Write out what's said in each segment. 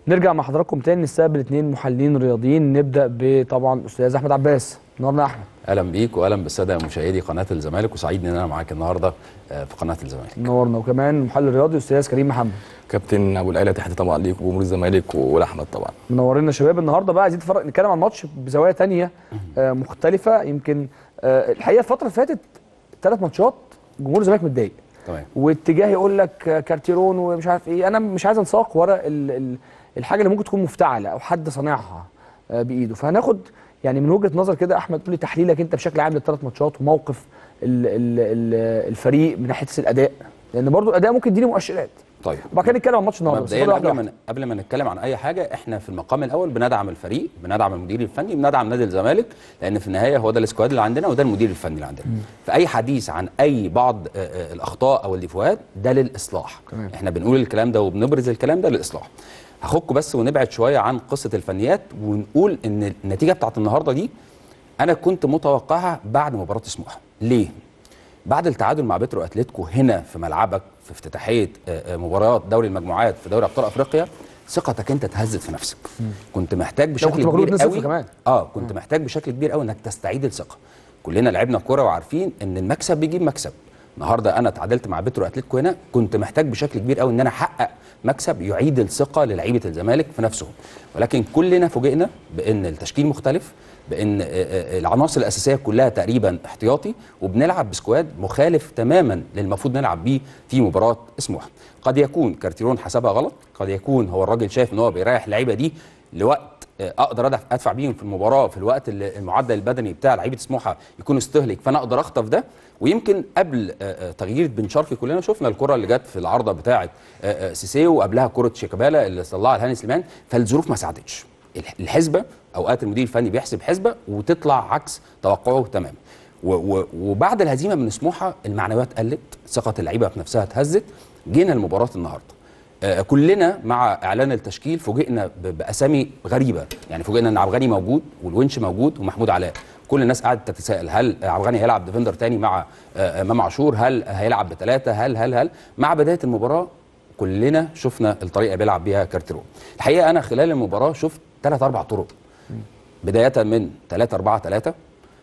نرجع مع حضراتكم تاني نستقبل اثنين محللين رياضيين نبدا بطبعا الاستاذ احمد عباس نورنا يا احمد اهلا بيك واهلا بالساده مشاهدي قناه الزمالك وسعيد ان انا معاك النهارده آه، في قناه الزمالك نورنا وكمان محلل رياضي استاذ كريم محمد كابتن ابو العيله تحت طبعا ليك وجمهور الزمالك والاحمد طبعا منورنا يا شباب النهارده بقى عايزين نتفرج نتكلم عن ماتش بزوايا تانية آه، مختلفه يمكن آه، الحقيقه الفتره اللي فاتت ثلاث ماتشات جمهور الزمالك متضايق تمام واتجاه يقول لك آه، كارتيرون ومش عارف ايه انا مش عايز انساق ورا ال ال الحاجه اللي ممكن تكون مفتعله او حد صانعها آه، بايده فهناخد يعني من وجهه نظر كده احمد قول لي تحليلك انت بشكل عام للثلاث ماتشات وموقف ال ال ال الفريق من ناحيه الاداء لان برضو الاداء ممكن يديني مؤشرات طيب وبعد كده نتكلم عن ماتش النهارده بس مبدئيا خد واحدة قبل واحدة. ما قبل ما نتكلم عن اي حاجه احنا في المقام الاول بندعم الفريق بندعم المدير الفني بندعم نادي الزمالك لان في النهايه هو ده السكواد اللي عندنا وده المدير الفني اللي عندنا فاي حديث عن اي بعض آه، آه، الاخطاء او الديفوهات ده للاصلاح تمام. احنا بنقول الكلام ده وبنبرز الكلام ده للاصلاح هاخدكم بس ونبعد شويه عن قصه الفنيات ونقول ان النتيجه بتاعت النهارده دي انا كنت متوقعها بعد مباراه سموحه ليه بعد التعادل مع بترو اتلتيكو هنا في ملعبك في افتتاحيه آه، آه، مباريات دوري المجموعات في دوري ابطال افريقيا ثقتك انت اتهزت في نفسك كنت محتاج بشكل كنت مغلوب كبير 2-0 قوي كمان. اه كنت محتاج بشكل كبير قوي انك تستعيد الثقه كلنا لعبنا كوره وعارفين ان المكسب بيجيب مكسب النهارده انا اتعادلت مع بترو اتلتيكو هنا كنت محتاج بشكل كبير قوي ان انا احقق مكسب يعيد الثقه للعيبه الزمالك في نفسهم ولكن كلنا فوجئنا بان التشكيل مختلف بان آه، آه، العناصر الاساسيه كلها تقريبا احتياطي وبنلعب بسكواد مخالف تماما للمفروض نلعب بيه في مباراه سموحه قد يكون كارتيرون حسبها غلط قد يكون هو الراجل شايف ان هو بيريح اللعيبه دي لوقت آه، اقدر أدف- ادفع بيهم في المباراه في الوقت اللي المعدل البدني بتاع لعيبه سموحه يكون استهلك فانا اقدر اخطف ده ويمكن قبل آه، آه، تغيير بن شرقي كلنا شفنا الكره اللي جت في العارضه بتاعه آه، آه، سيسيو وقبلها كره شيكابالا اللي طلعها لهاني سليمان فالظروف ما ساعدتش الح- الحسبه اوقات المدير الفني بيحسب حسبه وتطلع عكس توقعه تماما و- و- وبعد الهزيمه من سموحه المعنويات قلت ثقه اللعيبه في نفسها اتهزت جينا لمباراه النهارده آه، كلنا مع اعلان التشكيل فوجئنا ب- باسامي غريبه يعني فوجئنا ان عبد الغني موجود والونش موجود ومحمود علاء كل الناس قعدت تتساءل هل عبد الغني هيلعب ديفندر تاني مع آه، امام عاشور هل هيلعب بثلاثه هل هل هل مع بدايه المباراه كلنا شفنا الطريقه بيلعب بيها كارتيرون الحقيقه انا خلال المباراه شفت ثلاث اربع طرق بدايه من 3 4 3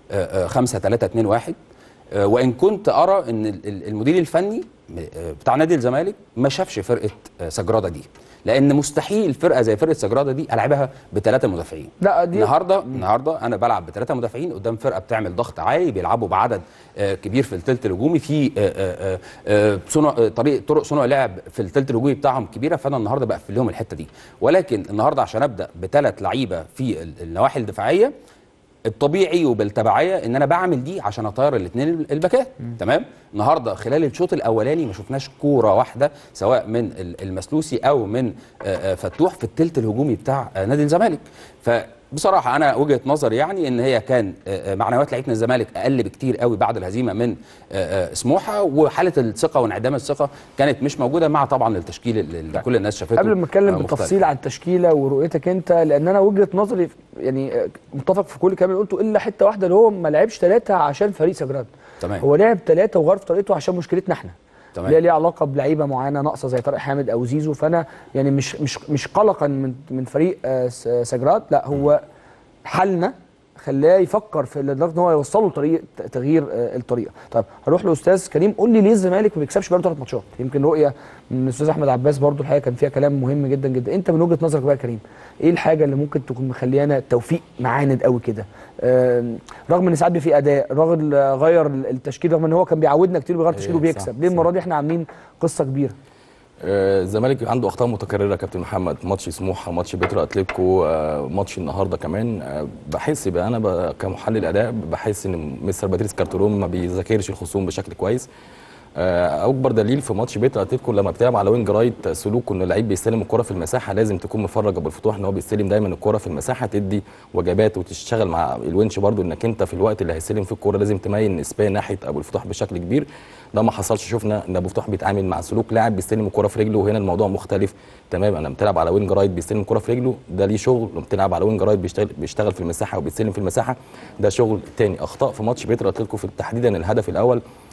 5 3 2 1 آه، وان كنت ارى ان ال- ال- المدير الفني آه، بتاع نادي الزمالك ما شافش فرقه آه، سجراده دي لان مستحيل فرقه زي فرقه سجراده دي العبها بثلاثه مدافعين لا دي النهارده النهارده انا بلعب بثلاثه مدافعين قدام فرقه بتعمل ضغط عالي بيلعبوا بعدد آه، كبير في الثلث الهجومي في آه، آه، آه، صنع آه، طريق طرق صنع لعب في الثلث الهجومي بتاعهم كبيره فانا النهارده بقفل لهم الحته دي ولكن النهارده عشان ابدا بثلاث لعيبه في ال- النواحي الدفاعيه الطبيعي وبالتبعيه ان انا بعمل دي عشان اطير الاثنين الباكات تمام النهارده خلال الشوط الاولاني ما شفناش كوره واحده سواء من ال- المسلوسي او من آه، آه، فتوح في الثلث الهجومي بتاع آه، نادي الزمالك فبصراحه انا وجهه نظري يعني ان هي كان آه، آه، معنويات لعيبه الزمالك اقل بكتير قوي بعد الهزيمه من آه، آه، سموحه وحاله الثقه وانعدام الثقه كانت مش موجوده مع طبعا التشكيل اللي اللي كل الناس شافته قبل ما اتكلم آه، مختلف. بالتفصيل عن التشكيله ورؤيتك انت لان انا وجهه نظري يعني آه، متفق في كل كلام اللي قلته الا حته واحده اللي هو ما لعبش ثلاثه عشان فريق سجراد تمام. هو لعب ثلاثه وغير في طريقته عشان مشكلتنا احنا تمام. اللي هي ليها علاقه بلعيبه معينه ناقصه زي طارق حامد او زيزو فانا يعني مش مش مش قلقا من من فريق آه، س- سجراد لا هو حلنا خلاه يفكر في لدرجه ان هو يوصله لطريق تغيير آه، الطريقه طب هروح لاستاذ كريم قول لي ليه الزمالك ما بيكسبش بقاله ثلاث ماتشات يمكن رؤيه من الاستاذ احمد عباس برضو الحقيقه كان فيها كلام مهم جدا جدا انت من وجهه نظرك بقى يا كريم ايه الحاجه اللي ممكن تكون مخليانا التوفيق معاند قوي كده آم، رغم ان ساعات بيبقى في اداء رغم ال- غير التشكيل رغم ان هو كان بيعودنا كتير بيغير تشكيله إيه، صح، وبيكسب ليه صح. المره دي احنا عاملين قصه كبيره آه، الزمالك عنده اخطاء متكرره كابتن محمد ماتش سموحه ماتش بيترو اتلتيكو آه، ماتش النهارده كمان آه، بحس بقى انا ب- كمحلل اداء بحس ان مستر باتريس كارتورون ما بيذاكرش الخصوم بشكل كويس آه، اكبر دليل في ماتش بيترو اتلتيكو لما بتلعب على وينج رايت سلوكه ان اللعيب بيستلم الكره في المساحه لازم تكون مفرج ابو الفتوح ان هو بيستلم دايما الكره في المساحه تدي وجبات وتشتغل مع الونش برضو انك انت في الوقت اللي هيستلم فيه الكره لازم تميل نسبيا ناحيه ابو الفتوح بشكل كبير ده ما حصلش شفنا ان ابو الفتوح بيتعامل مع سلوك لاعب بيستلم الكره في رجله وهنا الموضوع مختلف تماما انا بتلعب على وينج رايت بيستلم الكره في رجله ده ليه شغل لما بتلعب على وينج رايت بيشتغل بيشتغل في المساحه وبيستلم في المساحه ده شغل تاني اخطاء في ماتش بيترو اتلتيكو في تحديدا الهدف الاول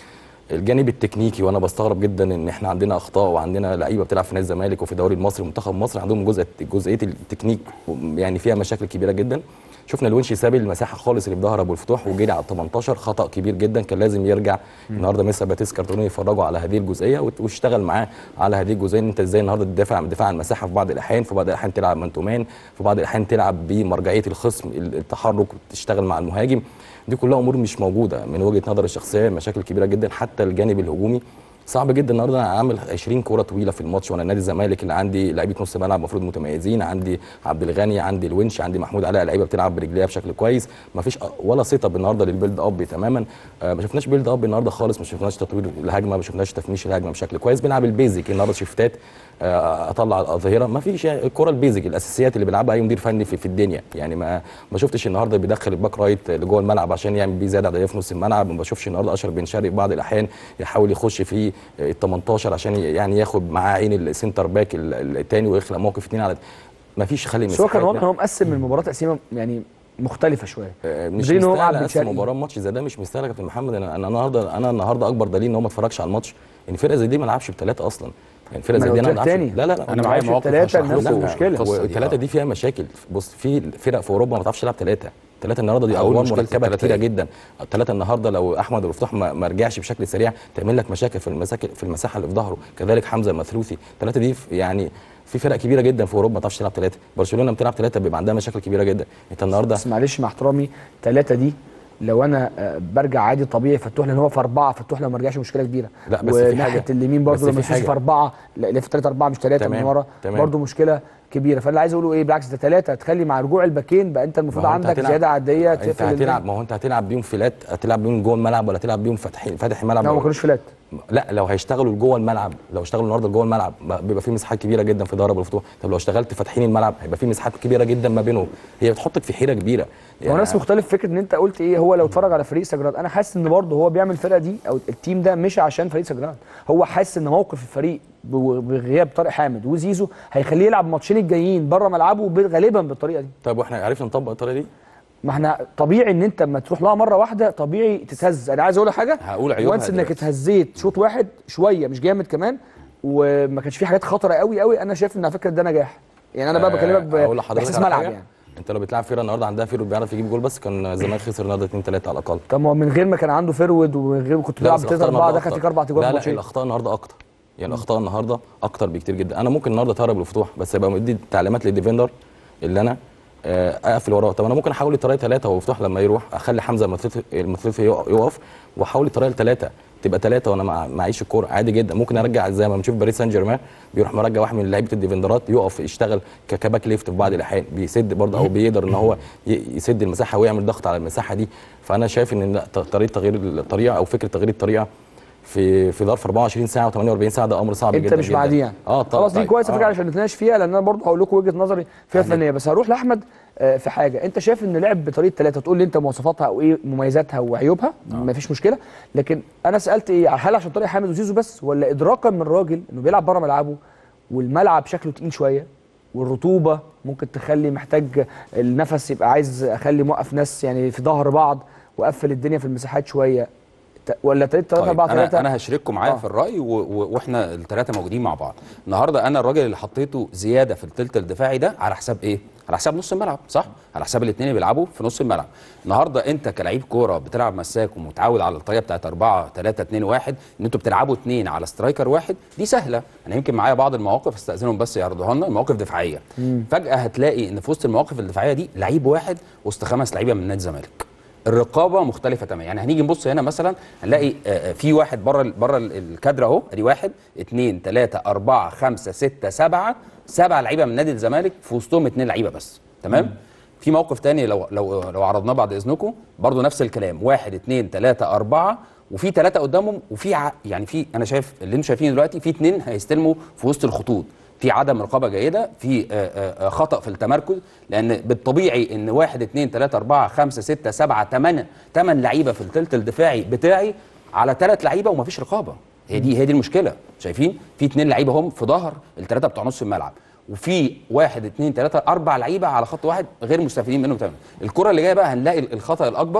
الجانب التكنيكي وانا بستغرب جدا ان احنا عندنا اخطاء وعندنا لعيبه بتلعب في نادي الزمالك وفي الدوري المصري ومنتخب مصر عندهم جزء جزئيه التكنيك يعني فيها مشاكل كبيره جدا شفنا الونشي ساب المساحه خالص اللي في ظهر ابو الفتوح وجري على ال 18 خطا كبير جدا كان لازم يرجع النهارده مستر باتيس كارتوني يفرجوا على هذه الجزئيه وت- واشتغل معاه على هذه الجزئيه ان انت ازاي النهارده تدافع عن دفاع عن المساحه في بعض الاحيان في بعض الاحيان تلعب مان تو مان في بعض الاحيان تلعب بمرجعيه الخصم ال- التحرك وتشتغل مع المهاجم دي كلها امور مش موجوده من وجهه نظري الشخصيه مشاكل كبيره جدا حتى الجانب الهجومي صعب جدا النهارده انا عامل 20 كوره طويله في الماتش وانا نادي الزمالك اللي عندي لعيبه نص ملعب المفروض متميزين عندي عبد الغني عندي الونش عندي محمود علاء لعيبه بتلعب برجليها بشكل كويس ما فيش ولا سيت اب النهارده للبيلد اب تماما آه ما شفناش بيلد اب النهارده خالص ما شفناش تطوير الهجمه ما شفناش تفنيش الهجمه بشكل كويس بنلعب البيزك النهارده شيفتات آه، اطلع الظهيره ما فيش يعني الكره البيزك الاساسيات اللي بيلعبها اي مدير فني في, في الدنيا يعني ما ما شفتش النهارده بيدخل الباك رايت لجوه الملعب عشان يعمل بيه زياده عدديه في نص الملعب ما بشوفش النهارده اشرف بن شرقي في بعض الاحيان يحاول يخش في ال 18 عشان ي- يعني ياخد معاه عين السنتر باك الثاني ويخلق موقف اثنين على ما فيش خلي بس هو كان مساحات. واضح ان هو مقسم المباراه تقسيمه يعني مختلفه شويه آه، مش بدليل إن هو مستاهل قاعد اقسم بن شرقي. مباراه ماتش زي ده مش مستاهل يا كابتن محمد انا انا النهارده انا النهارده اكبر دليل ان هو ما اتفرجش على الماتش ان فرقه زي دي ما لعبش بثلاثه اصلا يعني فرقه ما زي أنا دي قلت انا ما لك لعبش تاني. لا لا لا أنا ما معايا لعبش مواقف بتلاتة هشرح نفس لكم المشكلة. القصة دي. والثلاثه آه. دي فيها مشاكل بص في فرق في اوروبا ما تعرفش تلعب ثلاثه ثلاثه النهارده دي أول ادوار مشكلة مركبه التلاتة كتيره إيه؟ جدا الثلاثه النهارده لو احمد الفتوح ما, ما رجعش بشكل سريع تعمل لك مشاكل في المساكل في المساحه اللي في ظهره كذلك حمزه المثلوثي الثلاثه دي في- يعني في فرق كبيره جدا في اوروبا ما تعرفش تلعب ثلاثه برشلونه بتلعب ثلاثه بيبقى عندها مشاكل كبيره جدا انت النهارده بس معلش مع احترامي ثلاثه دي لو انا آه، برجع عادي طبيعي فتوح لان هو في اربعه فتوح لو ما رجعش مشكله كبيره لا، بس في وناحيه حاجة. اليمين بس برضه في لما يفوز حاجة. في اربعه لا اللي في ثلاثه اربعه مش ثلاثه من تمام، ورا تمام. برضه مشكله كبيره فانا عايز اقوله ايه بالعكس ده ثلاثه هتخلي مع رجوع الباكين بقى انت المفروض ما هو أنت عندك هتلعب- زياده عاديه انت تقفل هتلعب الدنيا. ما هو انت هتلعب بيهم فلات هتلعب بيهم جوه الملعب ولا هتلعب بيهم فاتح فاتح الملعب لا ما كانوش فلات لا لو هيشتغلوا جوه الملعب لو اشتغلوا النهارده جوه الملعب ما- بيبقى في مساحات كبيره جدا في ضرب الفتوح طب لو اشتغلت فاتحين الملعب هيبقى في مساحات كبيره جدا ما بينهم هي بتحطك في حيره كبيره هو ناس مختلف فكره ان انت قلت ايه هو لو اتفرج على فريق سجراد انا حاسس ان برضه هو بيعمل الفرقه دي او التيم ده مش عشان فريق سجراد هو حاسس ان موقف الفريق ب- بغياب طارق حامد وزيزو هيخليه يلعب ماتشين الجايين بره ملعبه ب- غالبا بالطريقه دي طب واحنا عرفنا نطبق الطريقه دي ما احنا طبيعي ان انت لما تروح لها مره واحده طبيعي تتهز انا عايز اقول لك حاجه هقول عيوبها وانس انك دلوقتي. اتهزيت شوط واحد شويه مش جامد كمان وما كانش في حاجات خطره قوي قوي انا شايف ان على فكره ده نجاح يعني انا بقى بكلمك آه، اقول ب- لحضرتك باحساس على ملعب حاجة. يعني انت لو بتلعب فرقه النهارده عندها فيرود بيعرف يجيب جول بس كان زمان خسر النهارده 2 3 على الاقل طب ما هو من غير ما كان عنده فيرود ومن غير كنت بتلعب بس بثلاثه الأخطاء اربعه النهاردة دخل فيك أكتر. اربع تجوان لا في لا ماتشين الاخطاء النهارده اكتر يعني الاخطاء النهارده اكتر بكتير جدا انا ممكن النهارده تهرب الفتوح بس يبقى مدي تعليمات للديفندر اللي انا آه، اقفل وراه طب انا ممكن احاول الطريقه ثلاثه ومفتوح لما يروح اخلي حمزه المثلثي المثلثي يقف- يقف واحاول الطريقه الثلاثه تبقى ثلاثه وانا مع- معيش الكوره عادي جدا ممكن ارجع زي ما بنشوف باريس سان جيرمان بيروح مرجع واحد من لعيبه الديفندرات يقف يشتغل ك- كباك ليفت في بعض الاحيان بيسد برضه او بيقدر ان هو ي- يسد المساحه ويعمل ضغط على المساحه دي فانا شايف ان لا، ط- طريقه تغيير الطريقه او فكره تغيير الطريقه في في ظرف 24 ساعه و48 ساعه ده امر صعب انت جدا مش جدا. مع دي يعني اه طبعا خلاص دي طيب. كويسه فكره آه. عشان نتناقش فيها لان انا برضه هقول لكم وجهه نظري فيها يعني- فنيه بس هروح لاحمد آه، في حاجه انت شايف ان لعب بطريقه ثلاثه تقول لي انت مواصفاتها او ايه مميزاتها وعيوبها مفيش مشكله لكن انا سالت ايه هل عشان طارق حامد وزيزو بس ولا ادراكا من الراجل انه بيلعب بره ملعبه والملعب شكله تقيل شويه والرطوبه ممكن تخلي محتاج النفس يبقى عايز اخلي موقف ناس يعني في ظهر بعض واقفل الدنيا في المساحات شويه ت- ولا 3 3 طيب 4 انا 3 انا هشارككم معايا آه. في الراي و... و... واحنا الثلاثه موجودين مع بعض النهارده انا الراجل اللي حطيته زياده في الثلث الدفاعي ده على حساب ايه على حساب نص الملعب صح على حساب الاثنين اللي بيلعبوا في نص الملعب النهارده انت كلاعب كوره بتلعب مساك ومتعود على الطريقه بتاعت 4 3 2 1 ان انتوا بتلعبوا اثنين على سترايكر واحد دي سهله انا يمكن معايا بعض المواقف استاذنهم بس يعرضوها لنا مواقف دفاعيه فجاه هتلاقي ان في وسط المواقف الدفاعيه دي لعيب واحد وسط خمس لعيبه من نادي الزمالك الرقابه مختلفه تماما يعني هنيجي نبص هنا مثلا هنلاقي آه، آه، في واحد بره ال- بره ال- الكادر اهو ادي واحد اثنين ثلاثه اربعه خمسه سته سبعه سبع لعيبه من نادي الزمالك في وسطهم اثنين لعيبه بس تمام في موقف تاني لو لو لو عرضناه بعد اذنكم برضو نفس الكلام واحد اثنين ثلاثه اربعه وفي ثلاثه قدامهم وفي ع... يعني في انا شايف اللي انتم شايفينه دلوقتي في اثنين هيستلموا في وسط الخطوط في عدم رقابه جيده في آه، آه، آه، خطا في التمركز لان بالطبيعي ان واحد اثنين ثلاثه اربعه خمسه سته سبعه ثمانيه ثمان لعيبه في الثلث الدفاعي بتاعي على ثلاث لعيبه ومفيش رقابه هي دي هي دي المشكله شايفين في اثنين لعيبه هم في ظهر الثلاثه بتوع نص الملعب وفي واحد اثنين ثلاثه اربع لعيبه على خط واحد غير مستفيدين منهم تماما الكره اللي جايه بقى هنلاقي الخطا الاكبر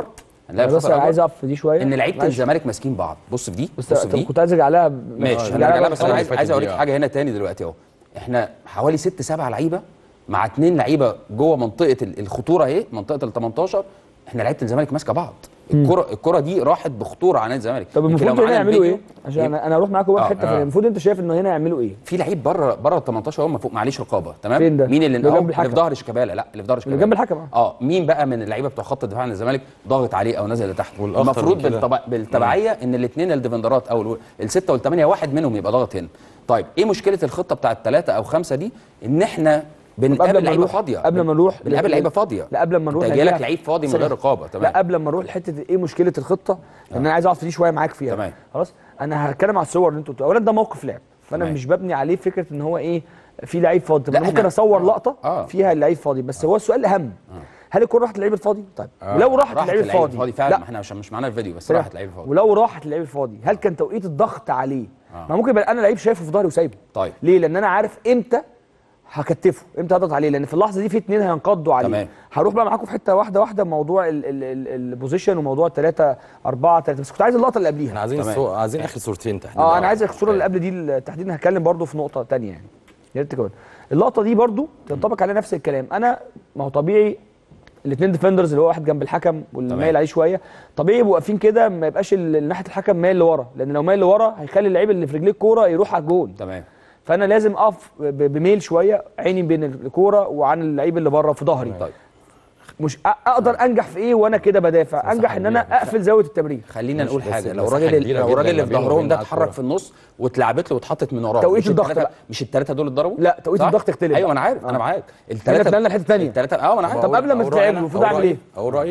هنلاقي انا بس الخطر عايز الأكبر اقف في دي شويه ان لعيبه معلش. الزمالك ماسكين بعض بص في دي بس بص في طب دي كنت عايز ارجع لها ماشي ارجع انا لها أنا بس انا عايز فاتت عايز اوريك دي، آه. حاجه هنا تاني دلوقتي اهو احنا حوالي ست سبع لعيبه مع اتنين لعيبه جوه منطقه ال- الخطوره اهي منطقه ال 18 احنا لعيبه الزمالك ماسكه بعض الكره الكره دي راحت بخطوره على نادي الزمالك طب يمكن لو المفروض هنا معانا يعملوا الفيديو- ايه؟ عشان انا انا اروح معاكم بقى آه، في حته آه. آه. المفروض انت شايف انه هنا يعملوا ايه؟ في لعيب بره بره ال 18 هم فوق معلش رقابه تمام فين ده؟ مين اللي اللي أهو، جنب الحكم. اللي في ظهر شيكابالا لا اللي في ظهر شيكابالا جنب الحكم، آه. اه مين بقى من اللعيبه بتوع خط الدفاع عن الزمالك ضاغط عليه او نازل لتحت والأخطر المفروض من كده. بالطبع... بالتبعيه ان الاثنين الديفندرات او ال- السته والثمانيه واحد منهم يبقى ضاغط هنا طيب ايه مشكله الخطه بتاعت الثلاثه او خمسه دي ان احنا بنقابل ما لعيبه نروح- فاضيه قبل ما نروح بنقابل لعيبه فاضيه لا قبل ما نروح انت جاي لك نرجع- لعيب فاضي من ثانية. غير رقابه تمام لا قبل ما نروح لحته ايه مشكله الخطه لان انا عايز اقعد في دي شويه معاك فيها تمام. خلاص انا هتكلم على الصور اللي انتوا قلتوها اولا ده موقف لعب فانا تمام. مش ببني عليه فكره ان هو ايه في لعيب فاضي طب لا، انا ممكن إحنا- اصور آه. لقطه آه. فيها اللعيب فاضي بس هو السؤال الاهم هل الكره راحت للعيب الفاضي طيب آه. ولو راحت راحت للعيب اللعيب الفاضي الفاضي فعلا لا ما احنا مش مش معانا الفيديو بس ثانية راحت اللعيب الفاضي ولو راحت للعيب الفاضي هل كان توقيت الضغط عليه ما ممكن يبقى انا لعيب شايفه في ظهري وسايبه طيب. ليه لان انا عارف امتى هكتفه امتى هضغط عليه لان في اللحظه دي في اتنين هينقضوا عليه تمام. هروح بقى معاكم في حته واحده واحده موضوع ال- ال- ال- البوزيشن وموضوع الثلاثه اربعه ثلاثه بس كنت عايز اللقطه اللي احنا قبليها عايزين تمام. الصو... عايزين اخر صورتين تحديدا اه انا عايز الصوره اللي قبل دي تحديدا هتكلم برضو في نقطه تانية يعني يا ريت كمان اللقطه دي برضو تنطبق عليها نفس الكلام انا ما هو طبيعي الاثنين ديفندرز اللي هو واحد جنب الحكم واللي تمام. مايل عليه شويه طبيعي يبقوا واقفين كده ما يبقاش ال- ناحيه الحكم مايل لورا لان لو مايل لورا هيخلي اللعيب اللي في رجليه الكوره يروح على الجون تمام فانا لازم اقف ب- بميل شويه عيني بين الكوره وعن اللعيب اللي بره في ظهري طيب مش أ- اقدر انجح في ايه وانا كده بدافع انجح ان انا اقفل زاويه التمرير خلينا مش نقول بس- حاجه لو مساحة الراجل كبيرة لو جداً الراجل اللي ما في بينه ظهرهم وبين ده على اتحرك الكورة. في النص واتلعبت له واتحطت من وراه توقيت مش الضغط التلاتة- بقى. مش الثلاثه دول اتضربوا لا، توقيت صح؟ الضغط اختلف ايوه بقى. انا عارف انا آه. معاك احنا اتنقلنا لحتة تانية. الثلاثه اه انا عارف طب قبل ما أقول تتلعب رأيي أنا؟ المفروض أقول أعمل رأيي؟ إيه؟ اقول رايي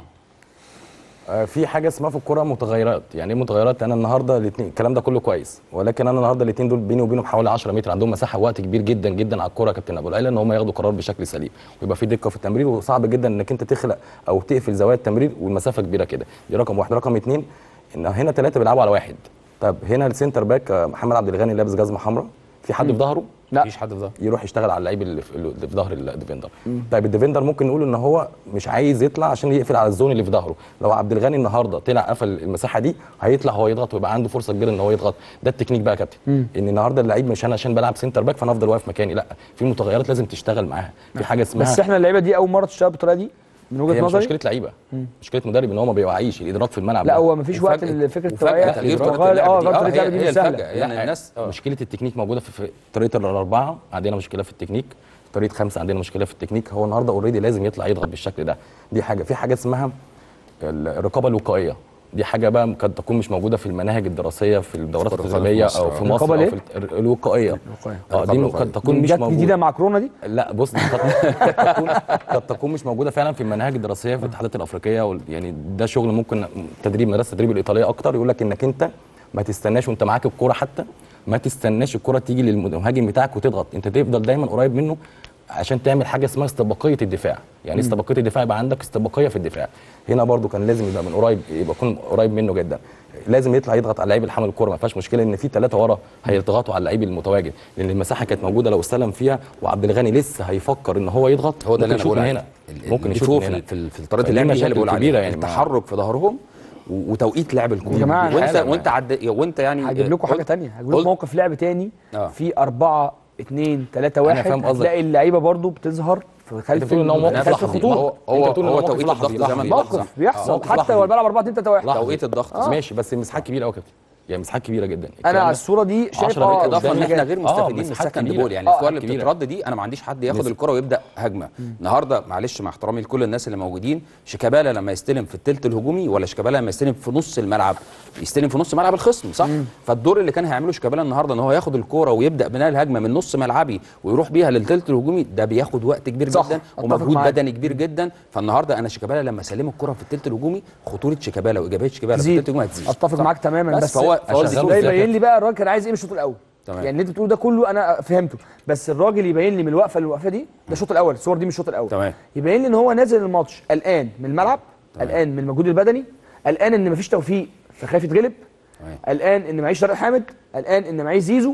آه، في حاجه اسمها في الكوره متغيرات يعني ايه متغيرات انا النهارده الاثنين الكلام ده كله كويس ولكن انا النهارده الاثنين دول بيني وبينهم حوالي 10 متر عندهم مساحه وقت كبير جدا جدا على الكوره يا كابتن ابو العيله ان هم ياخدوا قرار بشكل سليم ويبقى في دقه في التمرير وصعب جدا انك انت تخلق او تقفل زوايا التمرير والمسافه كبيره كده دي رقم واحد رقم اثنين ان هنا ثلاثه بيلعبوا على واحد طب هنا السنتر باك آه، محمد عبد الغني لابس جزمه حمراء في حد في ظهره لا. مفيش حد في ظهره يروح يشتغل على اللعيب اللي في, اللي في ظهر الديفندر طيب الديفندر ممكن نقول ان هو مش عايز يطلع عشان يقفل على الزون اللي في ظهره لو عبد الغني النهارده طلع قفل المساحه دي هيطلع هو يضغط ويبقى عنده فرصه كبيره ان هو يضغط ده التكنيك بقى يا كابتن ان النهارده اللعيب مش انا عشان بلعب سنتر باك فانا افضل واقف مكاني لا في متغيرات لازم تشتغل معاها في حاجه اسمها بس احنا اللعيبه دي اول مره تشتغل بالطريقه دي من وجهه هي مش نظري مشكله لعيبه مشكله مدرب ان هو ما بيوعيش الادراك في الملعب لا ده. هو مفيش وقت وفجأة- لفكره وفجأة التوعيه تغيير غير- طريقة اللعب اه دي. غير آه، طريقه هي- اللعب دي هي مش سهله الفجأة. يعني لا، الناس- آه. مشكله التكنيك موجوده في, في طريقه الاربعه عندنا مشكله في التكنيك طريقه خمسه عندنا مشكله في التكنيك هو النهارده اوريدي لازم يطلع يضغط بالشكل ده دي حاجه في حاجه اسمها ال- الرقابه الوقائيه دي حاجه بقى قد تكون مش موجوده في المناهج الدراسيه في الدورات الرقابة في التدريبيه مصر، او آه. في الرقابة مصر او ليه؟ في الت- الوقائيه اه الرقابة دي الوقائية. قد تكون مش جت موجوده جديده مع كورونا دي لا بص دي قد قد تكون قد تكون مش موجوده فعلا في المناهج الدراسيه في الاتحادات الافريقيه وال- يعني ده شغل ممكن تدريب مدرسه التدريب الايطاليه اكتر يقول لك انك انت ما تستناش وانت معاك الكوره حتى ما تستناش الكوره تيجي للمهاجم بتاعك وتضغط انت تفضل دايما قريب منه عشان تعمل حاجه اسمها استباقيه الدفاع يعني استباقيه الدفاع يبقى عندك استباقيه في الدفاع هنا برضو كان لازم يبقى من قريب يبقى يكون قريب منه جدا لازم يطلع يضغط على اللعيب اللي حامل الكوره ما فيهاش مشكله ان في ثلاثه ورا هيضغطوا على اللعيب المتواجد لان المساحه كانت موجوده لو استلم فيها وعبد الغني لسه هيفكر ان هو يضغط هو ده اللي ممكن انا بقول يشوط من عليه هنا ال- ممكن ال- يشوط فوق من هنا في في طريقه فدي اللعب دي هي مشاكل اللي بقول عليها كبيرة يعني ما- التحرك في ظهرهم و- وتوقيت لعب الكوره يا جماعة، وانت حالة وانت عد... وانت يعني هجيب لكم حاجه قلت- تانية هجيب لكم قلت- موقف لعب تاني آه. في أربعة اتنين تلاتة واحد فاهم قصدك. هتلاقي اللعيبه برضو بتظهر في انت خلف بتقول ان هو موقف خلف لحظي الخطوط هو انت هو بتقول إن هو موقف توقيت لحظي، الضغط زي ما لحظي. انت موقف بيحصل موقف حتى لحظي. لو بيلعب 4 2 3 1 لحظي. توقيت الضغط ماشي بس مساحات كبيره قوي يا كابتن يعني مساحات كبيره جدا انا الكلام على ده الصوره دي شايف 10 اه متر اضافه ان قدامي احنا جاي. غير آه، مستفيدين من مساحات السكند كبيرة. بول يعني آه، الكور اللي كبيرة. بتترد دي انا ما عنديش حد ياخد نسبة. الكره ويبدا هجمه النهارده معلش مع احترامي لكل الناس اللي موجودين شيكابالا لما يستلم في الثلث الهجومي ولا شيكابالا لما يستلم في نص الملعب يستلم في نص ملعب الخصم صح فالدور اللي كان هيعمله شيكابالا النهارده ان هو ياخد الكوره ويبدا بناء الهجمه من نص ملعبي ويروح بيها للثلث الهجومي ده بياخد وقت كبير صح، جدا أتفق ومجهود معاك. بدني كبير جدا فالنهارده انا شيكابالا لما اسلمه الكوره في الثلث الهجومي خطوره شيكابالا وايجابيه شيكابالا في تزيد الثلث الهجومي هتزيد اتفق معاك تماما بس بس فهو- فهو بس الدكتور ده ازاي يبين لي بقى الراجل كان عايز ايه من الشوط الاول تمام. يعني اللي انت بتقوله ده كله انا فهمته بس الراجل يبين لي من الوقفه للوقفه دي ده الشوط الاول الصور دي من الشوط الاول تمام. يبين لي ان هو نازل الماتش قلقان من الملعب قلقان من المجهود البدني قلقان ان مفيش توفيق فخايف يتغلب تمام. قلقان ان معيش طارق حامد قلقان ان معيش زيزو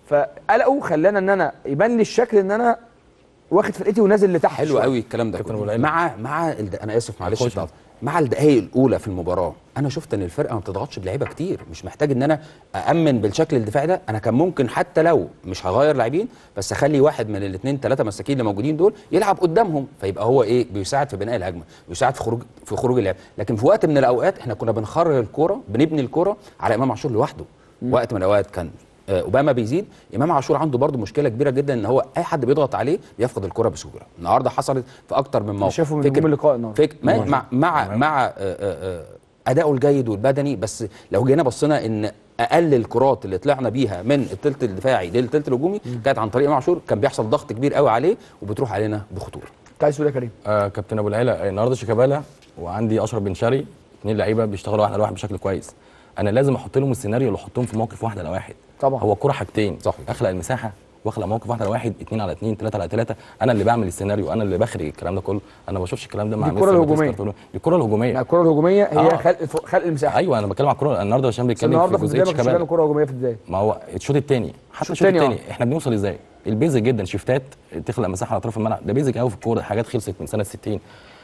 فقلقه خلانا ان انا يبان لي الشكل ان انا واخد فرقتي ونازل لتحت حلو شوية. قوي الكلام ده كابتن كله أبو العلا. مع مع ال- انا اسف معلش خش. بتاع- مع الدقائق الاولى في المباراه انا شفت ان الفرقه ما بتضغطش بلعيبه كتير مش محتاج ان انا امن بالشكل الدفاعي ده انا كان ممكن حتى لو مش هغير لاعبين بس اخلي واحد من الاثنين ثلاثه مساكين اللي موجودين دول يلعب قدامهم فيبقى هو ايه بيساعد في بناء الهجمه بيساعد في خروج في خروج اللعب لكن في وقت من الاوقات احنا كنا بنخرج الكوره بنبني الكوره على امام عاشور لوحده وقت من الاوقات كان آه، اوباما بيزيد امام عاشور عنده برضو مشكله كبيره جدا ان هو اي حد بيضغط عليه بيفقد الكره بسهوله النهارده حصلت في اكتر من موقف شافه من فكرة- نجوم اللقاء النهارده فك... مع مع مع, مع آه، آه، آه، اداؤه الجيد والبدني بس لو جينا بصينا ان اقل الكرات اللي طلعنا بيها من الثلث الدفاعي للثلث الهجومي كانت عن طريق امام عاشور كان بيحصل ضغط كبير قوي عليه وبتروح علينا بخطوره انت عايز تقول إيه يا كريم آه كابتن ابو العيله النهارده شيكابالا وعندي اشرف بن شرقي اثنين لعيبه بيشتغلوا واحد على واحد بشكل كويس انا لازم احط لهم السيناريو اللي احطهم في موقف واحد على واحد طبعا. هو الكوره حاجتين صح. اخلق المساحه واخلق موقف واحد على واحد اثنين على اثنين ثلاثه على ثلاثه انا اللي بعمل السيناريو انا اللي بخرج الكلام ده كله انا ما بشوفش الكلام ده مع دي الكرة ميسي وباتريس الهجومية. كارتولو. دي الكره الهجوميه مع الكره الهجوميه هي آه. خلق الف- خلق المساحه ايوه انا بتكلم على الكره النهارده عشان بس بيتكلم النهارده في في جزئيه البدايه ما كانش شيكابالا بيعمل كره هجوميه في البدايه ما هو الشوط الثاني حتى الشوط الشوط التاني، الثاني احنا بنوصل ازاي البيزك جدا شيفتات تخلق مساحه على اطراف الملعب ده بيزك قوي في الكوره حاجات خلصت من سنه 60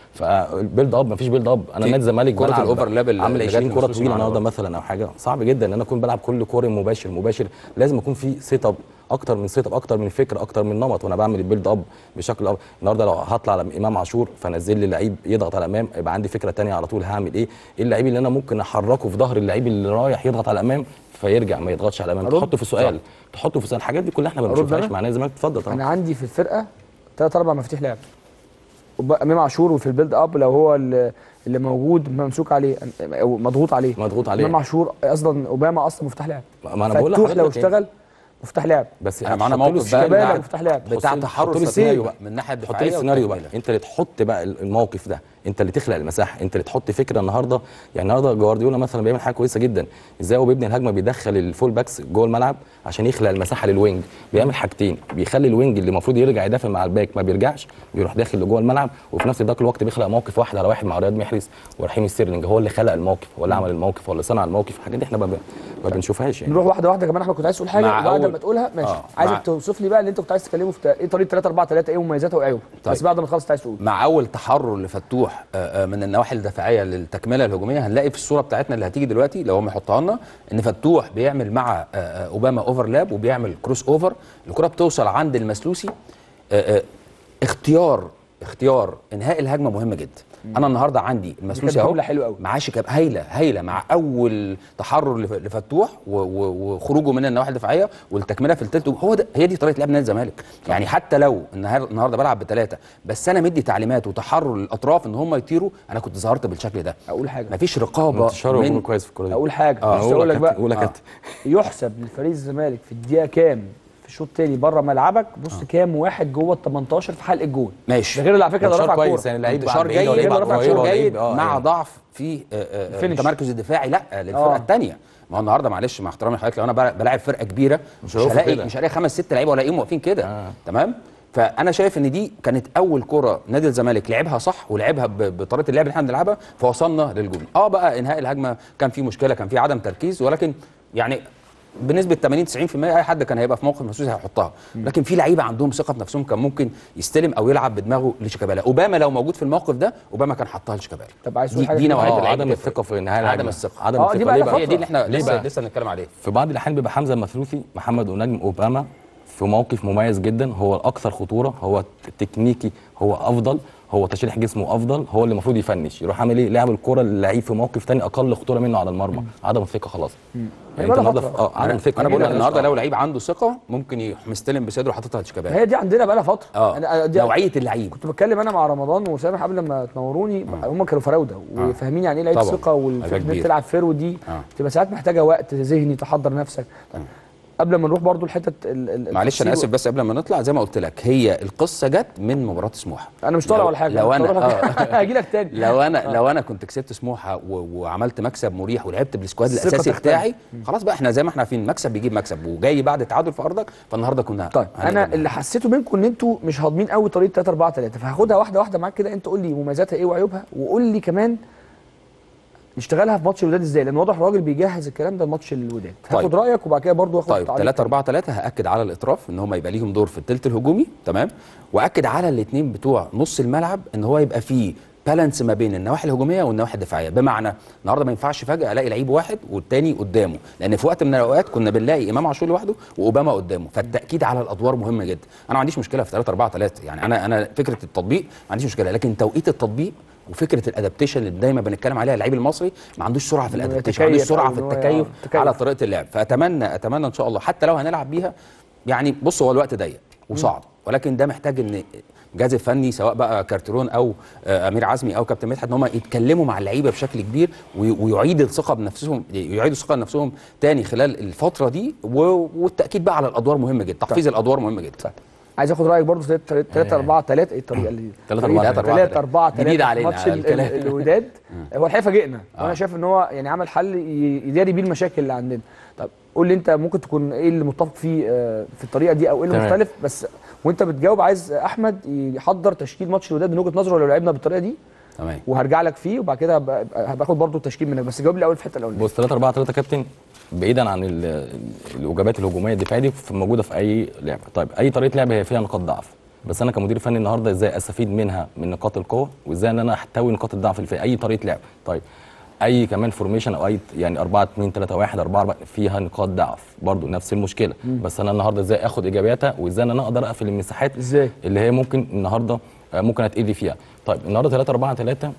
فالبيلد اب مفيش بيلد اب انا في نادي الزمالك كرة بلعب الأوفرلاب اللي- عامل اللي جات 20 كوره للمسلوسي طويله معانا النهارده برضه. مثلا او حاجه صعب جدا ان انا اكون بلعب كل كوره مباشر مباشر لازم يكون في سيت اب اكتر من سيت اب اكتر من فكر اكتر من نمط وانا بعمل البيلد اب بشكل اب النهارده لو هطلع على امام عاشور فنزل لي لعيب يضغط على امام يبقى عندي فكره تانية على طول هعمل ايه ايه اللعيب اللي انا ممكن احركه في ظهر اللعيب اللي رايح يضغط على امام فيرجع ما يضغطش على امام أرد؟ تحطه في سؤال تحطه في سؤال الحاجات دي كلها احنا ما أرد بنشوفهاش أنا؟ مع نادي الزمالك اتفضل طبعا انا عندي في الفرقه ثلاث اربع مفاتيح لعب وب- امام عاشور وفي البيلد اب لو هو اللي اللي موجود ممسوك عليه او مضغوط عليه مضغوط عليه. امام عاشور اصلا اوباما اصلا مفتاح لعب ما انا بقول فتوح لو لحضرتك اشتغل مفتاح لعب بس احنا معانا هتحط له موقف السيناريو بقى شيكابالا بتاع- مفتاح لعب بتاع حط- تحرر حط لي السيناريو السيناريو بقى من الناحيه حط الدفاعيه لي السيناريو بقى والتكملة. انت اللي تحط بقى الموقف ده انت اللي تخلق المساحه انت اللي تحط فكره النهارده يعني النهارده جوارديولا مثلا بيعمل حاجه كويسه جدا ازاي هو بيبني الهجمه بيدخل الفول باكس جوه الملعب عشان يخلق المساحه للوينج بيعمل حاجتين بيخلي الوينج اللي المفروض يرجع يدافع مع الباك ما بيرجعش بيروح داخل لجوه الملعب وفي نفس ذاك الوقت بيخلق موقف واحد على واحد مع رياض محرز ورحيم ستيرلينج هو اللي خلق الموقف هو اللي عمل الموقف هو اللي صنع الموقف الحاجات دي احنا ما ب- ما بنشوفهاش يعني نروح واحده واحده كمان احمد كنت عايز تقول حاجه مع وبعد أول- ما تقولها ماشي آه، عايزك مع- توصف لي بقى اللي انت كنت عايز تتكلمه في ايه طريقه 3 4 3 ايه مميزاتها وعيوبها طيب. بس بعد ما تخلص عايز تقول مع اول تحرر لفتوح آه، آه، من النواحي الدفاعيه للتكمله الهجوميه هنلاقي في الصوره بتاعتنا اللي هتيجي دلوقتي لو هم يحطها لنا ان فتوح بيعمل مع آه، آه، اوباما اوفرلاب وبيعمل كروس اوفر الكره بتوصل عند المسلوسي آه، آه، اختيار اختيار انهاء الهجمه مهم جدا انا النهارده عندي المسلوسي كانت اهو جملة حلوة أوي. معاه شيكاب هايله هايله مع اول تحرر لف- لفتوح و- و- وخروجه من النواحي الدفاعيه والتكمله في الثلث هو ده هي دي طريقه لعب نادي الزمالك يعني حتى لو النهار- النهارده بلعب بثلاثه بس انا مدي تعليمات وتحرر للاطراف ان هم يطيروا انا كنت ظهرت بالشكل ده اقول حاجه مفيش رقابه انتشار الهجوم من كويس في الكوره دي اقول حاجه آه، بس قول اقول يا لك كابتن، بقى قول يا آه. كابتن. يحسب لفريق الزمالك في الدقيقه كام في الشوط الثاني بره ملعبك بص كام واحد جوه ال 18 في حلق الجون ماشي ده غير اللي على فكره اللي انتشار رفع كويس كوره يعني لعيب انتشار بعد بعيد جيد ولا لعيب رفع قريب كورة ولا جيد لعيب- آه، مع يعني. ضعف في آه، آه، الفينش. التمركز الدفاعي لا للفرقه آه. الثانيه ما هو النهارده معلش مع احترامي لحضرتك لو انا بلع- بلاعب فرقه كبيره مش هيقفوا هلاقي كده. مش هلاقي خمس ست لعيبه ولا ايه واقفين كده آه. تمام فانا شايف ان دي كانت اول كره نادي الزمالك لعبها صح ولعبها ب- بطريقه اللعب اللي احنا بنلعبها فوصلنا للجول اه بقى انهاء الهجمه كان في مشكله كان في عدم تركيز ولكن يعني بنسبه 80 90% اي حد كان هيبقى في موقف مسوس هيحطها لكن في لعيبه عندهم ثقه في نفسهم كان ممكن يستلم او يلعب بدماغه لشيكابالا اوباما لو موجود في الموقف ده اوباما كان حطها لشيكابالا طب عايز دي, تقول حاجة دي في نوعيه اه اللعيبه عدم تفرق. الثقه في انهاء عدم الهجمة. الثقه عدم آه، دي الثقه بقى ليه لها بقى هي دي اللي احنا ليه لسه بقى؟ لسه بنتكلم عليها في بعض الاحيان بيبقى حمزه المثلوثي محمد ونجم اوباما في موقف مميز جدا هو الاكثر خطوره هو تكنيكي هو افضل هو تشريح جسمه افضل هو اللي المفروض يفنش يروح عامل ايه لعب الكره للعيب في موقف تاني اقل خطوره منه على المرمى عدم الثقه خلاص يعني بقى انت لها النهارده فترة. في- اه عدم الثقه انا بقول لك هي النهارده آه. لو لعيب عنده ثقه ممكن يروح مستلم بصدره وحاططها لشيكابالا هي دي عندنا بقى لها فتره اه أنا- دي نوعيه اللعيب كنت بتكلم انا مع رمضان وسامح قبل ما تنوروني هم كانوا فراوده وفاهمين يعني ايه لعيب طبعاً. ثقه لعيبة والفكره ان كبيرة. انت تلعب فيرو دي آه. تبقى ساعات محتاجه وقت ذهني تحضر نفسك قبل ما نروح برضو لحته ال- ال- معلش انا التفصيل اسف بس قبل ما نطلع زي ما قلت لك هي القصه جت من مباراه سموحه انا مش طالع لو- ولا حاجه لو انا اه هاجي لك تاني لو انا لو انا كنت كسبت سموحه و- وعملت مكسب مريح ولعبت بالسكواد الثقة الاساسي تختلف. بتاعي خلاص بقى احنا زي ما احنا عارفين مكسب بيجيب مكسب وجاي بعد تعادل في ارضك فالنهارده كنا طيب هنقدر انا نعمل. اللي حسيته منكم ان انتوا مش هاضمين قوي طريقه 3 4 3 فهاخدها واحده واحده معاك كده انت قول لي مميزاتها ايه وعيوبها وقول لي كمان نشتغلها في ماتش الوداد ازاي لان واضح الراجل بيجهز الكلام ده لماتش الوداد هاخد طيب. رايك وبعد كده برضو هاخد طيب تعليق 3 4 3 هاكد على الاطراف ان هم يبقى ليهم دور في الثلث الهجومي تمام واكد على الاثنين بتوع نص الملعب ان هو يبقى فيه بالانس ما بين النواحي الهجوميه والنواحي الدفاعيه بمعنى النهارده ما ينفعش فجاه الاقي لعيب واحد والتاني قدامه لان في وقت من الاوقات كنا بنلاقي امام عاشور لوحده واوباما قدامه فالتاكيد على الادوار مهمه جدا انا ما عنديش مشكله في 3 4 3 يعني انا انا فكره التطبيق ما عنديش مشكله لكن توقيت التطبيق وفكره الادابتيشن اللي دايما بنتكلم عليها اللعيب المصري ما عندوش سرعه في إنه الادابتيشن ما عندوش يتكيف سرعه أو في إن هو التكيف يتكيف. على طريقه اللعب فاتمنى اتمنى ان شاء الله حتى لو هنلعب بيها يعني بص هو الوقت ضيق وصعب ولكن ده محتاج ان الجهاز الفني سواء بقى كارترون او آه، امير عزمي او كابتن مدحت ان هم يتكلموا مع اللعيبه بشكل كبير وي- ويعيد الثقه بنفسهم يعيدوا الثقه بنفسهم تاني خلال الفتره دي و- والتاكيد بقى على الادوار مهم جدا تحفيز الادوار مهم جدا عايز اخد رايك برضو في 3 4 3 ايه الطريقه اللي 3 4 3 4 3 جديدة علينا ماتش ال- الكلام. ال- الوداد هو الحقيقه فاجئنا وانا شايف ان هو يعني عمل حل ي- يداري بيه المشاكل اللي عندنا طب قول لي انت ممكن تكون ايه اللي متفق فيه آه، في الطريقه دي او ايه اللي تمام. مختلف بس وانت بتجاوب عايز احمد يحضر تشكيل ماتش الوداد من وجهه نظره لو لعبنا بالطريقه دي تمام وهرجع لك فيه وبعد كده هبقى هبقى اخد برضو التشكيل منك بس جاوب لي الاول في الحته الاولانيه بص 3 4 3 كابتن بعيدا عن ال- الوجبات الهجوميه الدفاعيه دي في- موجوده في اي لعبه طيب اي طريقه لعبه هي فيها نقاط ضعف بس انا كمدير فني النهارده ازاي استفيد منها من نقاط القوه وازاي ان انا احتوي نقاط الضعف اللي في اي طريقه لعب طيب اي كمان فورميشن او اي يعني 4 2 3 1 4 4 فيها نقاط ضعف برضو نفس المشكله بس انا النهارده ازاي اخد ايجابياتها وازاي ان انا اقدر اقفل المساحات ازاي؟ اللي هي ممكن النهارده آه، ممكن اتاذي فيها طيب النهارده 3 4 3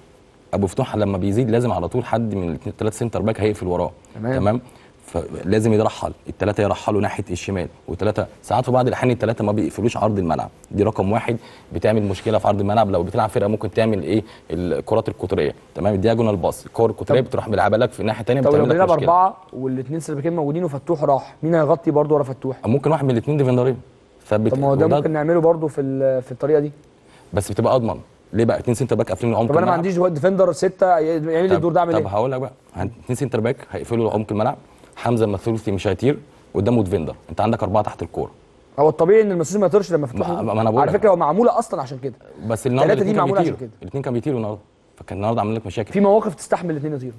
ابو فتوح لما بيزيد لازم على طول حد من الثلاث سنتر باك هيقفل وراه تمام. تمام فلازم يرحل الثلاثه يرحلوا ناحيه الشمال وثلاثه ساعات في بعض الاحيان الثلاثه ما بيقفلوش عرض الملعب دي رقم واحد بتعمل مشكله في عرض الملعب لو بتلعب فرقه ممكن تعمل ايه الكرات القطريه تمام الدياجونال باص الكور القطريه بتروح ملعبها لك في الناحيه الثانيه طب لو بتعمل لك بنلعب مشكله اربعه والاثنين سيرفيكين موجودين وفتوح راح مين هيغطي برضو ورا فتوح؟ ممكن واحد من الاثنين ديفندرين ثبت طب ما هو ده وده- ممكن نعمله برضو في ال- في الطريقه دي بس بتبقى اضمن ليه بقى اثنين سنتر باك قافلين عمق طب انا ما الملعب. عنديش دلوقتي ديفندر سته يعمل لي طب- الدور ده اعمل طب ايه؟ هقول لك بقى عند اثنين سنتر باك هيقفلوا عمق الملعب حمزه المثلوثي مش هيطير قدامه ديفندر انت عندك اربعه تحت الكوره هو الطبيعي ان المسؤول ما يطيرش لما فتوح ما- يجي. ما أنا بقول على لك. فكره هو معموله اصلا عشان كده بس النهارده التلاتة دي الاثنين كانوا معمولة عشان بيطيروا كده. الاثنين كانوا بيطيروا النهارده فكان النهارده عامل لك مشاكل في مواقف تستحمل الاثنين يطيروا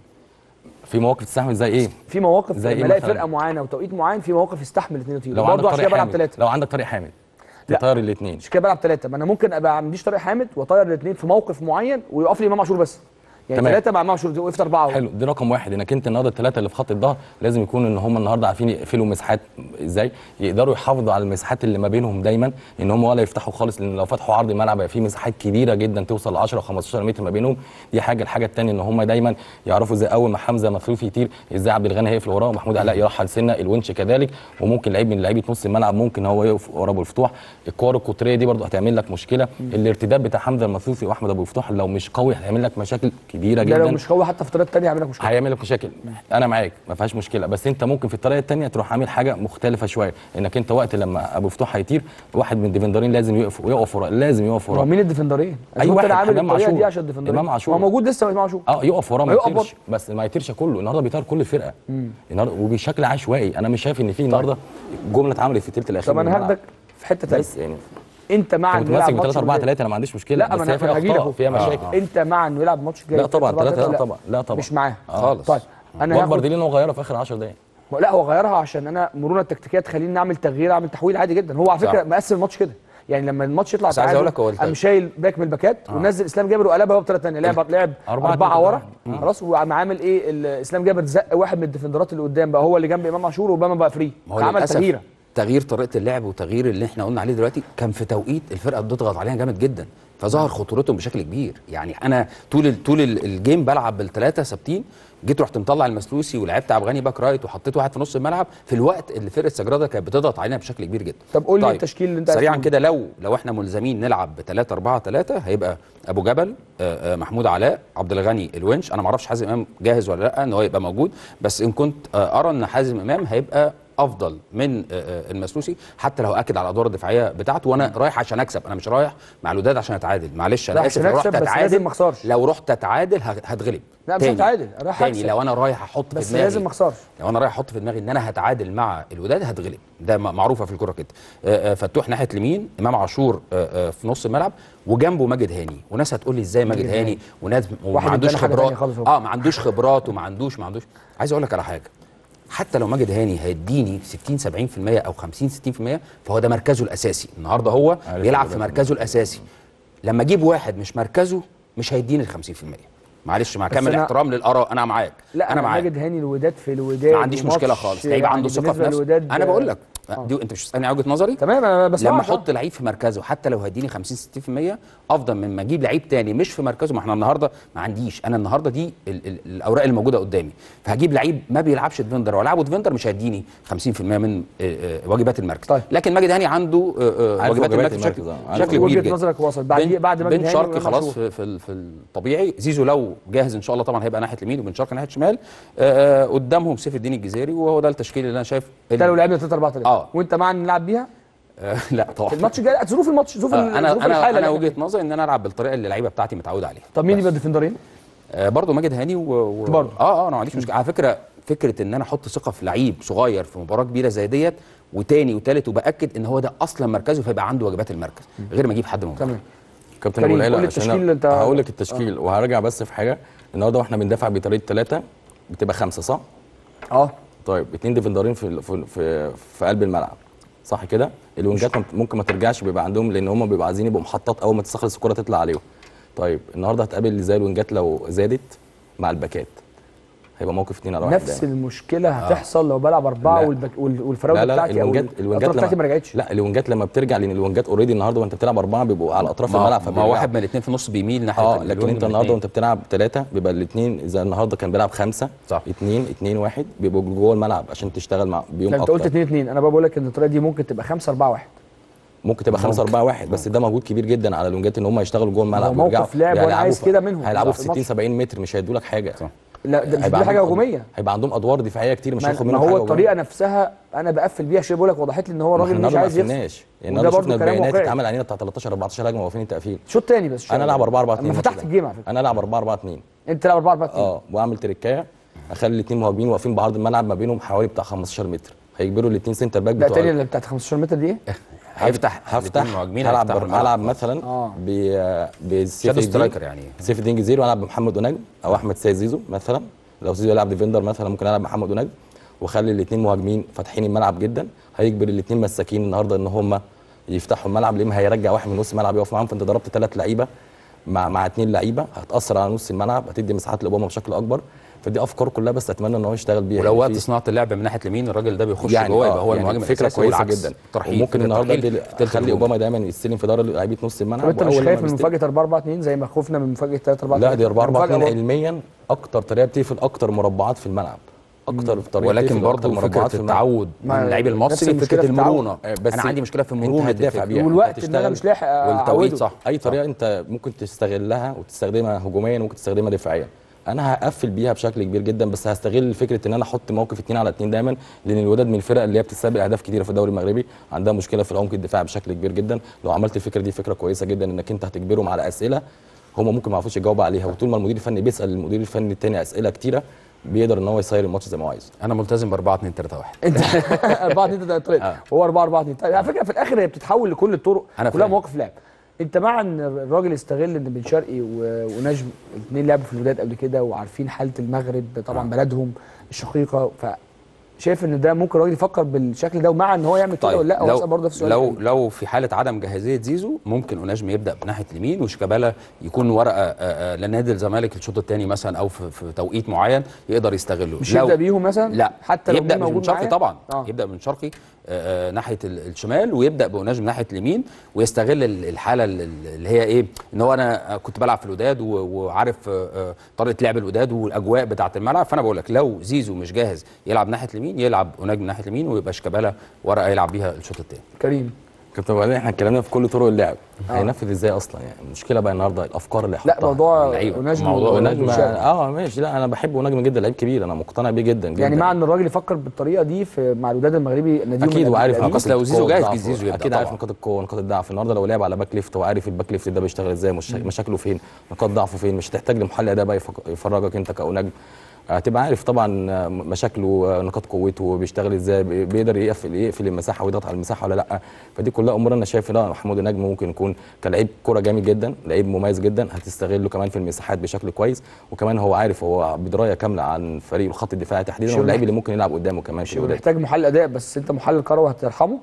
في مواقف تستحمل زي ايه في مواقف زي لما إيه الاقي مثلاً؟ فرقه معينه وتوقيت معين في مواقف يستحمل الاثنين يطيروا لو برضه عندك عشان طارق كده بلعب حامد ثلاثه لو عندك طارق حامد لا. تطير الاثنين مش كده بلعب ثلاثه ما انا ممكن ابقى ما عنديش طارق حامد واطير الاثنين في موقف معين ويقف لي امام عاشور بس يعني تمام. ثلاثه مع امام عاشور وقفت اربعه حلو دي رقم واحد انك انت النهارده الثلاثه اللي في خط الظهر لازم يكونوا ان هم النهارده عارفين يقفلوا مساحات ازاي يقدروا يحافظوا على المساحات اللي ما بينهم دايما ان هم ولا يفتحوا خالص لان لو فتحوا عرض الملعب هيبقى في مساحات كبيره جدا توصل ل 10 15 متر ما بينهم دي حاجه الحاجه الثانيه ان هم دايما يعرفوا ازاي اول ما حمزه مثلوث يطير ازاي عبد الغني هيقفل وراه ومحمود علاء يرحل سنه الونش كذلك وممكن لعيب من لعيبه نص الملعب ممكن هو يقف ورا ابو الفتوح الكور القطريه دي برضه هتعمل لك مشكله الارتداد بتاع حمزه المثلوثي واحمد ابو الفتوح لو مش قوي هيعمل لك مشاكل كبيره ده جدا لو مش قوي حتى في الطريقه الثانيه هيعمل لك مشكله هيعمل لك مشاكل انا معاك ما فيهاش مشكله بس انت ممكن في الطريقه الثانيه تروح عامل حاجه مختلفه شويه انك انت وقت لما ابو فتوح هيطير واحد من الديفندرين لازم يقف يقف وراه لازم يقف هو وراه مين الديفندرين؟ أي أصل واحد، انا عامل إمام الطريقه دي عاشور. عشان الديفندرين إمام عاشور. هو موجود لسه امام عاشور اه يقف وراه ما هيقف يطيرش بس ما يطيرش كله النهارده بيطير كل الفرقه النهارده وبشكل عشوائي انا مش شايف ان في النهارده جمله اتعملت في الثلث الاخير طب انا من الملعب. هاخدك في حته ثانيه بس يعني انت مع كنت انه يلعب ماسك ب ماتش 3 4 الوداد. 3 انا ما عنديش مشكله لا ما بس انا هي فيها أنا هجيلك اخطاء أهو. فيها مشاكل انت مع انه يلعب ماتش الجاي لا طبعا 3 3 لا لا. طبعا لا طبعا مش معاه خالص. طيب انا واكبر هاخد دليل ان هو غيرها في اخر 10 دقائق لا هو غيرها عشان انا مرونه التكتيكيه تخليني نعمل تغيير اعمل تحويل عادي جدا هو على فكره صح. مقسم الماتش كده يعني لما الماتش يطلع بس عايز أقول لك هو الت- قام شايل باك من الباكات ونزل اسلام جابر وقلبها هو بطريقه ثانيه لعب لعب أربعة اربعه تلاتة ورا واحد. خلاص وقام عامل ايه ال- اسلام جابر زق واحد من الديفندرات اللي قدام بقى هو اللي جنب امام عاشور واوباما بقى فري ما هو عمل للأسف تغييره تغيير طريقه اللعب وتغيير اللي احنا قلنا عليه دلوقتي كان في توقيت الفرقه بتضغط عليها جامد جدا فظهر خطورتهم بشكل كبير يعني انا طول ال- طول ال- الجيم بلعب بالثلاثه ثابتين جيت رحت مطلع المسلوسي ولعبت عبد الغني باك رايت وحطيت واحد في نص الملعب في الوقت اللي فرقه سجراده كانت بتضغط علينا بشكل كبير جدا طب قول لي التشكيل اللي انت عايز سريعا تقوله. كده لو لو احنا ملزمين نلعب ب 3 4 3 هيبقى ابو جبل آه، آه، محمود علاء عبد الغني الونش انا ما اعرفش حازم امام جاهز ولا لا ان هو يبقى موجود بس ان كنت آه، ارى ان حازم امام هيبقى افضل من آه، آه، المسلوسي حتى لو اكد على الادوار الدفاعيه بتاعته وانا رايح عشان اكسب انا مش رايح مع الوداد عشان اتعادل معلش انا رايح اسف عشان لو أكسب، رحت بس لازم اتعادل ما أخسرش. لو رحت اتعادل ه- هتغلب لا، مش تاني. هتعادل، رايح تاني أكسب. لو انا رايح احط بس في دماغي لازم ما اخسرش لو انا رايح احط في دماغي ان انا هتعادل مع الوداد هتغلب ده م- معروفه في الكوره كده آه، آه، فتوح ناحيه اليمين امام عاشور آه، آه، في نص الملعب وجنبه ماجد هاني وناس هتقول لي ازاي ماجد ماجد هاني هاني. وناس وما واحد عندوش ادانا حاجة خبرات تانية خالص هو. اه ما عندوش خبرات وما عندوش ما عندوش عايز اقول لك على حاجه حتى لو ماجد هاني هيديني 60 70% او 50 60% فهو ده مركزه الاساسي النهارده هو عارف بيلعب كده. في مركزه الاساسي لما اجيب واحد مش مركزه مش هيديني ال 50% معلش مع كامل أنا- احترام للاراء انا معاك لا انا انا معاك ماجد هاني الوداد في الوداد ما عنديش وماتش مشكله خالص لعيب يعني عنده ثقه في بالنسبة نفسه للوداد انا بقول لك آه. دي انت مش بتسالني على وجهه نظري تمام انا بسمعك لما آه. احط لعيب في مركزه حتى لو هيديني 50 60% افضل من ما اجيب لعيب تاني مش في مركزه ما احنا النهارده ما عنديش انا النهارده دي ال ال الاوراق اللي موجوده قدامي فهجيب لعيب ما بيلعبش ديفندر والعبه ديفندر مش هيديني 50% من آه، آه، واجبات المركز طيب. لكن ماجد هاني عنده آه، آه، عارف واجبات واجبات المركز بشكل المركز، آه. عارف بشكل كبير وجهه جدا نظرك وصل بعد بن- بعد ماجد بن هاني شرقي وإمام خلاص عاشور. في, في, ال- في الطبيعي زيزو لو جاهز ان شاء الله طبعا هيبقى ناحيه اليمين وبن شرقي ناحيه الشمال آه، آه، قدامهم سيف الدين الجزيري وهو ده التشكيل اللي انا شايف ده لو لعبنا 3 4 3 آه. وانت مع ان نلعب بيها آه، لا طبعا في الماتش الجاي ظروف الماتش ظروف آه، ال- انا ظروف انا الحاله انا اللي إحنا وجهه فيها. نظري ان انا العب بالطريقه اللي اللعيبه بتاعتي متعوده عليها طب مين بس. يبقى الديفندرين؟ آه برضه ماجد هاني و... و... برضه. اه اه انا ما عنديش مشكله على فكره فكره ان انا احط ثقه في لعيب صغير في مباراه كبيره زي ديت وتاني وتالت وباكد ان هو ده اصلا مركزه فيبقى عنده واجبات المركز غير ما اجيب حد من بره. تمام كابتن كريم، ابو العلا قول لي عشان التشكيل أنا اللي أنت- هقول لك التشكيل وهرجع بس في حاجه النهارده واحنا بندافع بطريقه ثلاثه بتبقى خمسه صح؟ اه طيب اتنين ديفندرين في في في, في قلب الملعب صح كده؟ الوينجات ممكن- ممكن ما ترجعش بيبقى عندهم لان هم بيبقوا عايزين يبقوا محطات اول ما تستخلص الكره تطلع عليهم. طيب النهارده هتقابل ازاي الوينجات لو زادت مع الباكات؟ هيبقى موقف اتنين على واحد نفس دايما. المشكله هتحصل لو بلعب اربعه لا. والبك... وال- لا والفراوده لا لا بتاعتي او الوينجات ال- الوينجات الأطراف بتاعتي ما رجعتش لا الوينجات لما بترجع لان الوينجات اوريدي النهارده وانت بتلعب اربعه بيبقوا على اطراف ما, الملعب ما فبيرجعوا. واحد من الاثنين في النص بيميل ناحيه اه الوينج لكن انت من النهارده الاتنين. وانت بتلعب ثلاثه بيبقى الاثنين اذا النهارده كان بيلعب خمسه صح. اثنين اثنين واحد بيبقوا جوه الملعب عشان تشتغل مع بيهم لا، انت اكتر قلت 2 2 انا بقى بقول لك ان الطريقه دي ممكن تبقى 5 4 1 ممكن تبقى 5 4 1 بس ده مجهود كبير جدا على الونجات ان هم يشتغلوا جوه الملعب هو موقف ويرجعوا. لعب وأنا هيلعبوا عايز في- كده منهم هيلعبوا في في 60 الماتش. 70 متر مش هيدوا لك حاجه صح. لا ده مش هيبقى دي حاجه عندهم أد- هجوميه هيبقى عندهم ادوار دفاعيه كتير مش ما, هياخد ما منهم هو حاجة الطريقه نفسها انا بقفل بيها عشان بقول لك وضحت لي ان هو ما احنا الراجل مش النهارده ما عايز يخسر قفلناش يعني وده النهارده برضه شفنا كلام البيانات واقعي. اتعمل علينا بتاع 13 14 هجمه واقفين التقفيل شوط تاني بس انا العب 4 4 2 انا فتحت الجيم على فكره انا العب 4 4 2 انت تلعب 4 4 2 اه واعمل تريكايه اخلي الاثنين مهاجمين واقفين بعرض الملعب ما بينهم حوالي بتاع 15 متر هيجبروا الاثنين سنتر باك لا بتوع تاني اللي بتاعت 15 متر دي ايه؟ هيفتح هفتح الاتنين مهاجمين هلعب هيفتحوا بر- الملعب. هلعب مثلا آه. ب بسيف شادو الدين سترايكر يعني. سيف الدين جزيري والعب بمحمد ونجم او احمد سيد زيزو مثلا لو زيزو يلعب ديفندر مثلا ممكن العب محمد ونجم واخلي الاثنين مهاجمين فاتحين الملعب جدا هيجبر الاثنين مساكين النهارده ان هم يفتحوا الملعب لما هيرجع واحد من نص الملعب يقف معاهم فانت ضربت ثلاث لعيبه مع مع اثنين لعيبه هتاثر على نص الملعب هتدي مساحات لاوباما بشكل اكبر فدي افكار كلها بس اتمنى ان هو يشتغل بيها ولو يعني وقت في- صناعه اللعب من ناحيه اليمين الراجل ده بيخش يعني جوه آه، يبقى هو يعني المهاجم فكره الأساسي كويسه والعكس. جدا ترحيل وممكن فكرة النهارده ترحيل دي في تلت تخلي الهجوم. اوباما دايما يستلم في دار لعيبه نص الملعب طب انت مش وأول لما خايف من بيستلم- مفاجاه 4 4 2 زي ما خوفنا من مفاجاه 3 4 لا دي 4 4 2 مفاجأة برضه. علميا اكتر طريقه بتقفل اكتر مربعات في الملعب اكتر طريقه ولكن بتقفل أكتر برضه مربعات فكره في الملعب. التعود من ما- اللعيب نفس المصري المشكلة فكره في التعود. المرونه آه، بس انا عندي مشكله في انت مرونه هتدافع الفكر. بيها أنت والوقت ان انا هتشتغل مش لاحق والتوقيت اعوده صح اي طريقه انت ممكن تستغلها وتستخدمها هجوميا وممكن تستخدمها دفاعيا انا هقفل بيها بشكل كبير جدا بس هستغل فكره ان انا احط موقف اتنين على اتنين دايما لان الوداد من الفرق اللي هي بتستقبل اهداف كتيره في الدوري المغربي عندها مشكله في العمق الدفاعي بشكل كبير جدا لو عملت الفكره دي فكره كويسه جدا انك انت هتجبرهم على اسئله هم ممكن ما يعرفوش يجاوبوا عليها وطول ما المدير الفني بيسال المدير الفني التاني اسئله كتيره بيقدر ان هو يسير الماتش زي ما هو عايز انا ملتزم ب 4 2 3 1 انت 4 2 ده طريق آه. هو 4 4 2 على فكره في الاخر هي بتتحول لكل الطرق أنا كلها فاهم. مواقف لعب انت مع ان الراجل يستغل ان بن شرقي و- ونجم الاثنين لعبوا في الوداد قبل كده وعارفين حاله المغرب طبعا بلدهم الشقيقه فشايف ان ده ممكن الراجل يفكر بالشكل ده ومع ان هو يعمل كده ولا لا هو أسأل برضه في السؤال لو التاني. لو في حاله عدم جاهزيه زيزو ممكن اوناجم يبدا بناحيه اليمين وشيكابالا يكون ورقه آه، آه، لنادي الزمالك الشوط الثاني مثلا او في, في توقيت معين يقدر يستغله مش لو- يبدا بيهم مثلا لا حتى لو يبدا مين من موجود شرقي معاه؟ طبعا آه. يبدا من شرقي آه، آه، ناحيه ال- الشمال ويبدا بوناجم ناحيه اليمين ويستغل ال- الحاله ال- ال- اللي هي ايه ان هو انا كنت بلعب في الوداد و- وعارف آه، آه، طريقه لعب الوداد والاجواء بتاعه الملعب فانا بقول لك لو زيزو مش جاهز يلعب ناحيه اليمين يلعب ونجم ناحيه اليمين ويبقى شيكابالا ورقه يلعب بيها الشوط الثاني كريم كابتن وبعدين احنا اتكلمنا في كل طرق اللعب آه. هينفذ ازاي اصلا يعني المشكله بقى النهارده الافكار اللي لا هيحطها موضوع اللعيبة. ونجم موضوع ونجم ونجم شرقي. اه ماشي لا انا بحب ونجم جدا لعيب كبير انا مقتنع بيه جدا جدا يعني مع ان الراجل يفكر بالطريقه دي في مع الوداد المغربي ناديهم اكيد وعارف القديم. أصل لو زيزو القوة جاهز والضعف. زيزو يبدأ اكيد عارف طبعاً. نقاط القوه ونقاط الضعف النهارده لو لعب على باك ليفت وعارف الباك ليفت ده بيشتغل ازاي مش مشاكله فين نقاط ضعفه فين مش هتحتاج لمحلل اداء بقى يفك- يفرجك انت كأونجم هتبقى عارف طبعا آه، مشاكله آه، نقاط قوته بيشتغل ازاي بي- بيقدر يقفل يقفل المساحه ويضغط على المساحه ولا لا فدي كلها امور انا شايف لا محمود النجم ممكن يكون كلاعب كوره جامد جدا لعيب مميز جدا هتستغله كمان في المساحات بشكل كويس وكمان هو عارف هو بدرايه كامله عن فريق الخط الدفاعي تحديدا مش واللعيب اللي ممكن يلعب قدامه كمان في مش الوداد محتاج محلل اداء بس انت محلل كروي هترحمه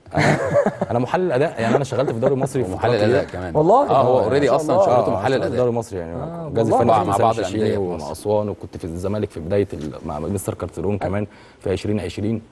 انا محلل اداء يعني انا شغلت في الدوري المصري في محلل فترة اداء كبيرة. كمان والله؟ اه هو آه، اوريدي ما شاء اصلا الله. شغلته آه، محلل اشتغلت في الدوري اداء المصري يعني آه، جاز والله. الفني مع- في مع سامي بعض الشيشيني الأندية في ومع مصر. اسوان وكنت في الزمالك في بدايه ال- مع مستر كارترون كمان في 2020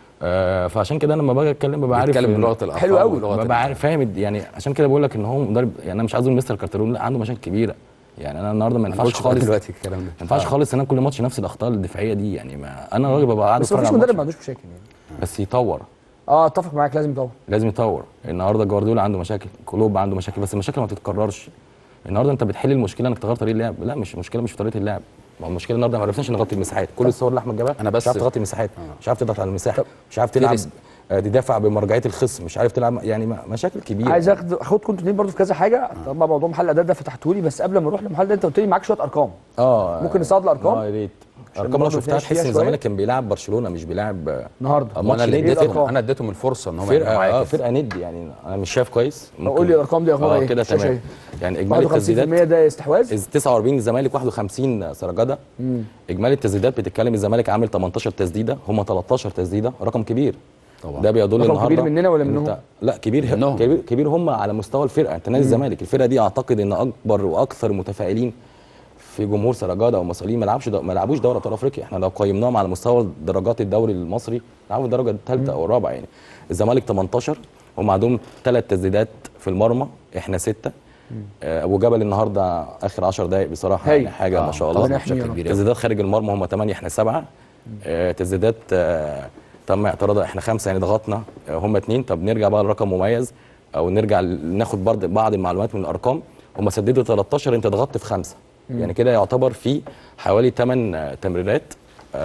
آه فعشان كده انا لما باجي اتكلم ببقى عارف بيتكلم إن- بلغه الارقام حلو قوي. ولغة ببقى عارف فاهم الد- يعني عشان كده بقول لك ان هو مدرب يعني انا مش عايز اقول مستر كارترون لا عنده مشاكل كبيره يعني انا النهارده ما ما ينفعش ينفعش خالص خالص ما دلوقتي الكلام ده ينفعش خالص ان انا كل ماتش نفس الاخطاء الدفاعيه دي يعني ما انا راجل ببقى قاعد بس اتفرج مفيش على مدرب ما الماتش عندوش مشاكل يعني بس يطور اه اتفق معاك لازم يطور لازم يطور النهارده جوارديولا عنده مشاكل كلوب عنده مشاكل بس المشاكل ما تتكررش النهارده انت بتحل المشكله انك تغير طريقه اللعب لا مش المشكله مش في طريقه اللعب ما هو المشكله النهارده ما عرفناش نغطي المساحات كل الصور اللي احمد جابها أنا بس- مش عارف تغطي المساحات مش عارف تضغط على المساحه طب مش عارف تلعب ريسك. آه، تدافع بمرجعيه الخصم مش عارف تلعب يعني ما- مشاكل كبيره عايز اخد اخدكم انتوا الاثنين برضه في كذا حاجه طبعا موضوع محل الاداء ده فتحته لي بس قبل ما نروح للمحل ده انت قلت لي معاك شويه ارقام اه ممكن نصعد الأرقام؟ اه يا ريت عشان ارقام انا برضه شفتها نتناقش فيها تحس ان شوية. الزمالك كان بيلعب برشلونه مش بيلعب آه، النهارده آه، وانا ماتش اللي ند إيه اديتهم الأرقام؟ انا اديتهم الفرصه ان هم فرقه يبقوا معايا اه كده. فرقه ند يعني انا مش شايف كويس قول لي الارقام دي اخبارها اه ايه كده الشاشة تمام ايه؟ يعني اجمالي 51% التسديدات ده استحواذ إز- 49 الزمالك 51 سرجده اجمالي التسديدات بتتكلم الزمالك عامل 18 تسديده هم 13 تسديده رقم كبير طبعا. ده بيدل رقم النهارده كبير مننا ولا إن منهم؟ أنت- لا كبير منهم. كبير كبير هم على مستوى الفرقه انت نادي الزمالك الفرقه دي اعتقد ان اكبر واكثر متفائلين في جمهور سرجاده او مصريين ما لعبش ما لعبوش دوري ابطال افريقيا احنا لو قيمناهم على مستوى درجات الدوري المصري لعبوا الدرجه الثالثه او الرابعه يعني الزمالك 18 هم عندهم ثلاث تسديدات في المرمى احنا سته آه، ابو جبل النهارده اخر 10 دقائق بصراحه هايل. يعني حاجه آه، ما شاء طبعاً الله بشكل كبير أوي. تسديدات خارج المرمى هم 8 احنا 7 تسديدات آه، تم اعتراضها احنا خمسه يعني ضغطنا آه، هم اثنين طب نرجع بقى لرقم مميز او نرجع ل- ناخد برضه بعض المعلومات من الارقام هم سددوا 13 انت ضغطت في خمسه يعني كده يعتبر في حوالي 8 تمريرات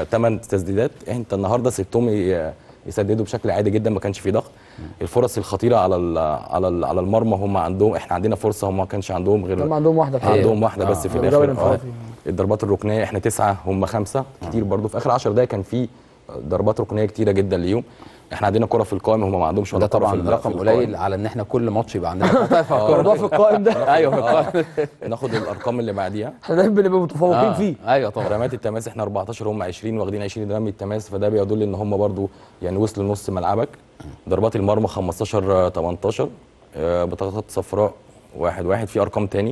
8 تسديدات انت النهارده سبتهم ي- يسددوا بشكل عادي جدا ما كانش في ضغط الفرص الخطيره على ال على ال على المرمى هم عندهم احنا عندنا فرصه هم ما كانش عندهم غير هم عندهم واحده الحقيقة. عندهم واحده بس في آه. الاخر جبل آه. انفرادي. الضربات الركنيه احنا تسعه هم خمسه كتير برضو في اخر 10 دقايق كان في ضربات ركنيه كتيره جدا ليهم احنا عندنا كره في القائم هم ما عندهمش ولا ده كرة طبعا في ال- رقم في القائم. قليل على ان احنا كل ماتش يبقى عندنا خطأ الموضوع في القائم ده ايوه في القائم ناخد الارقام اللي بعديها احنا دايما بنبقى متفوقين آه، فيه ايوه طبعا رمات التماس احنا 14 هم 20 واخدين 20 رمي التماس فده بيدل ان هم برضو يعني وصلوا لنص ملعبك ضربات المرمى 15 آه، 18 آه، بطاقات صفراء واحد واحد في ارقام تاني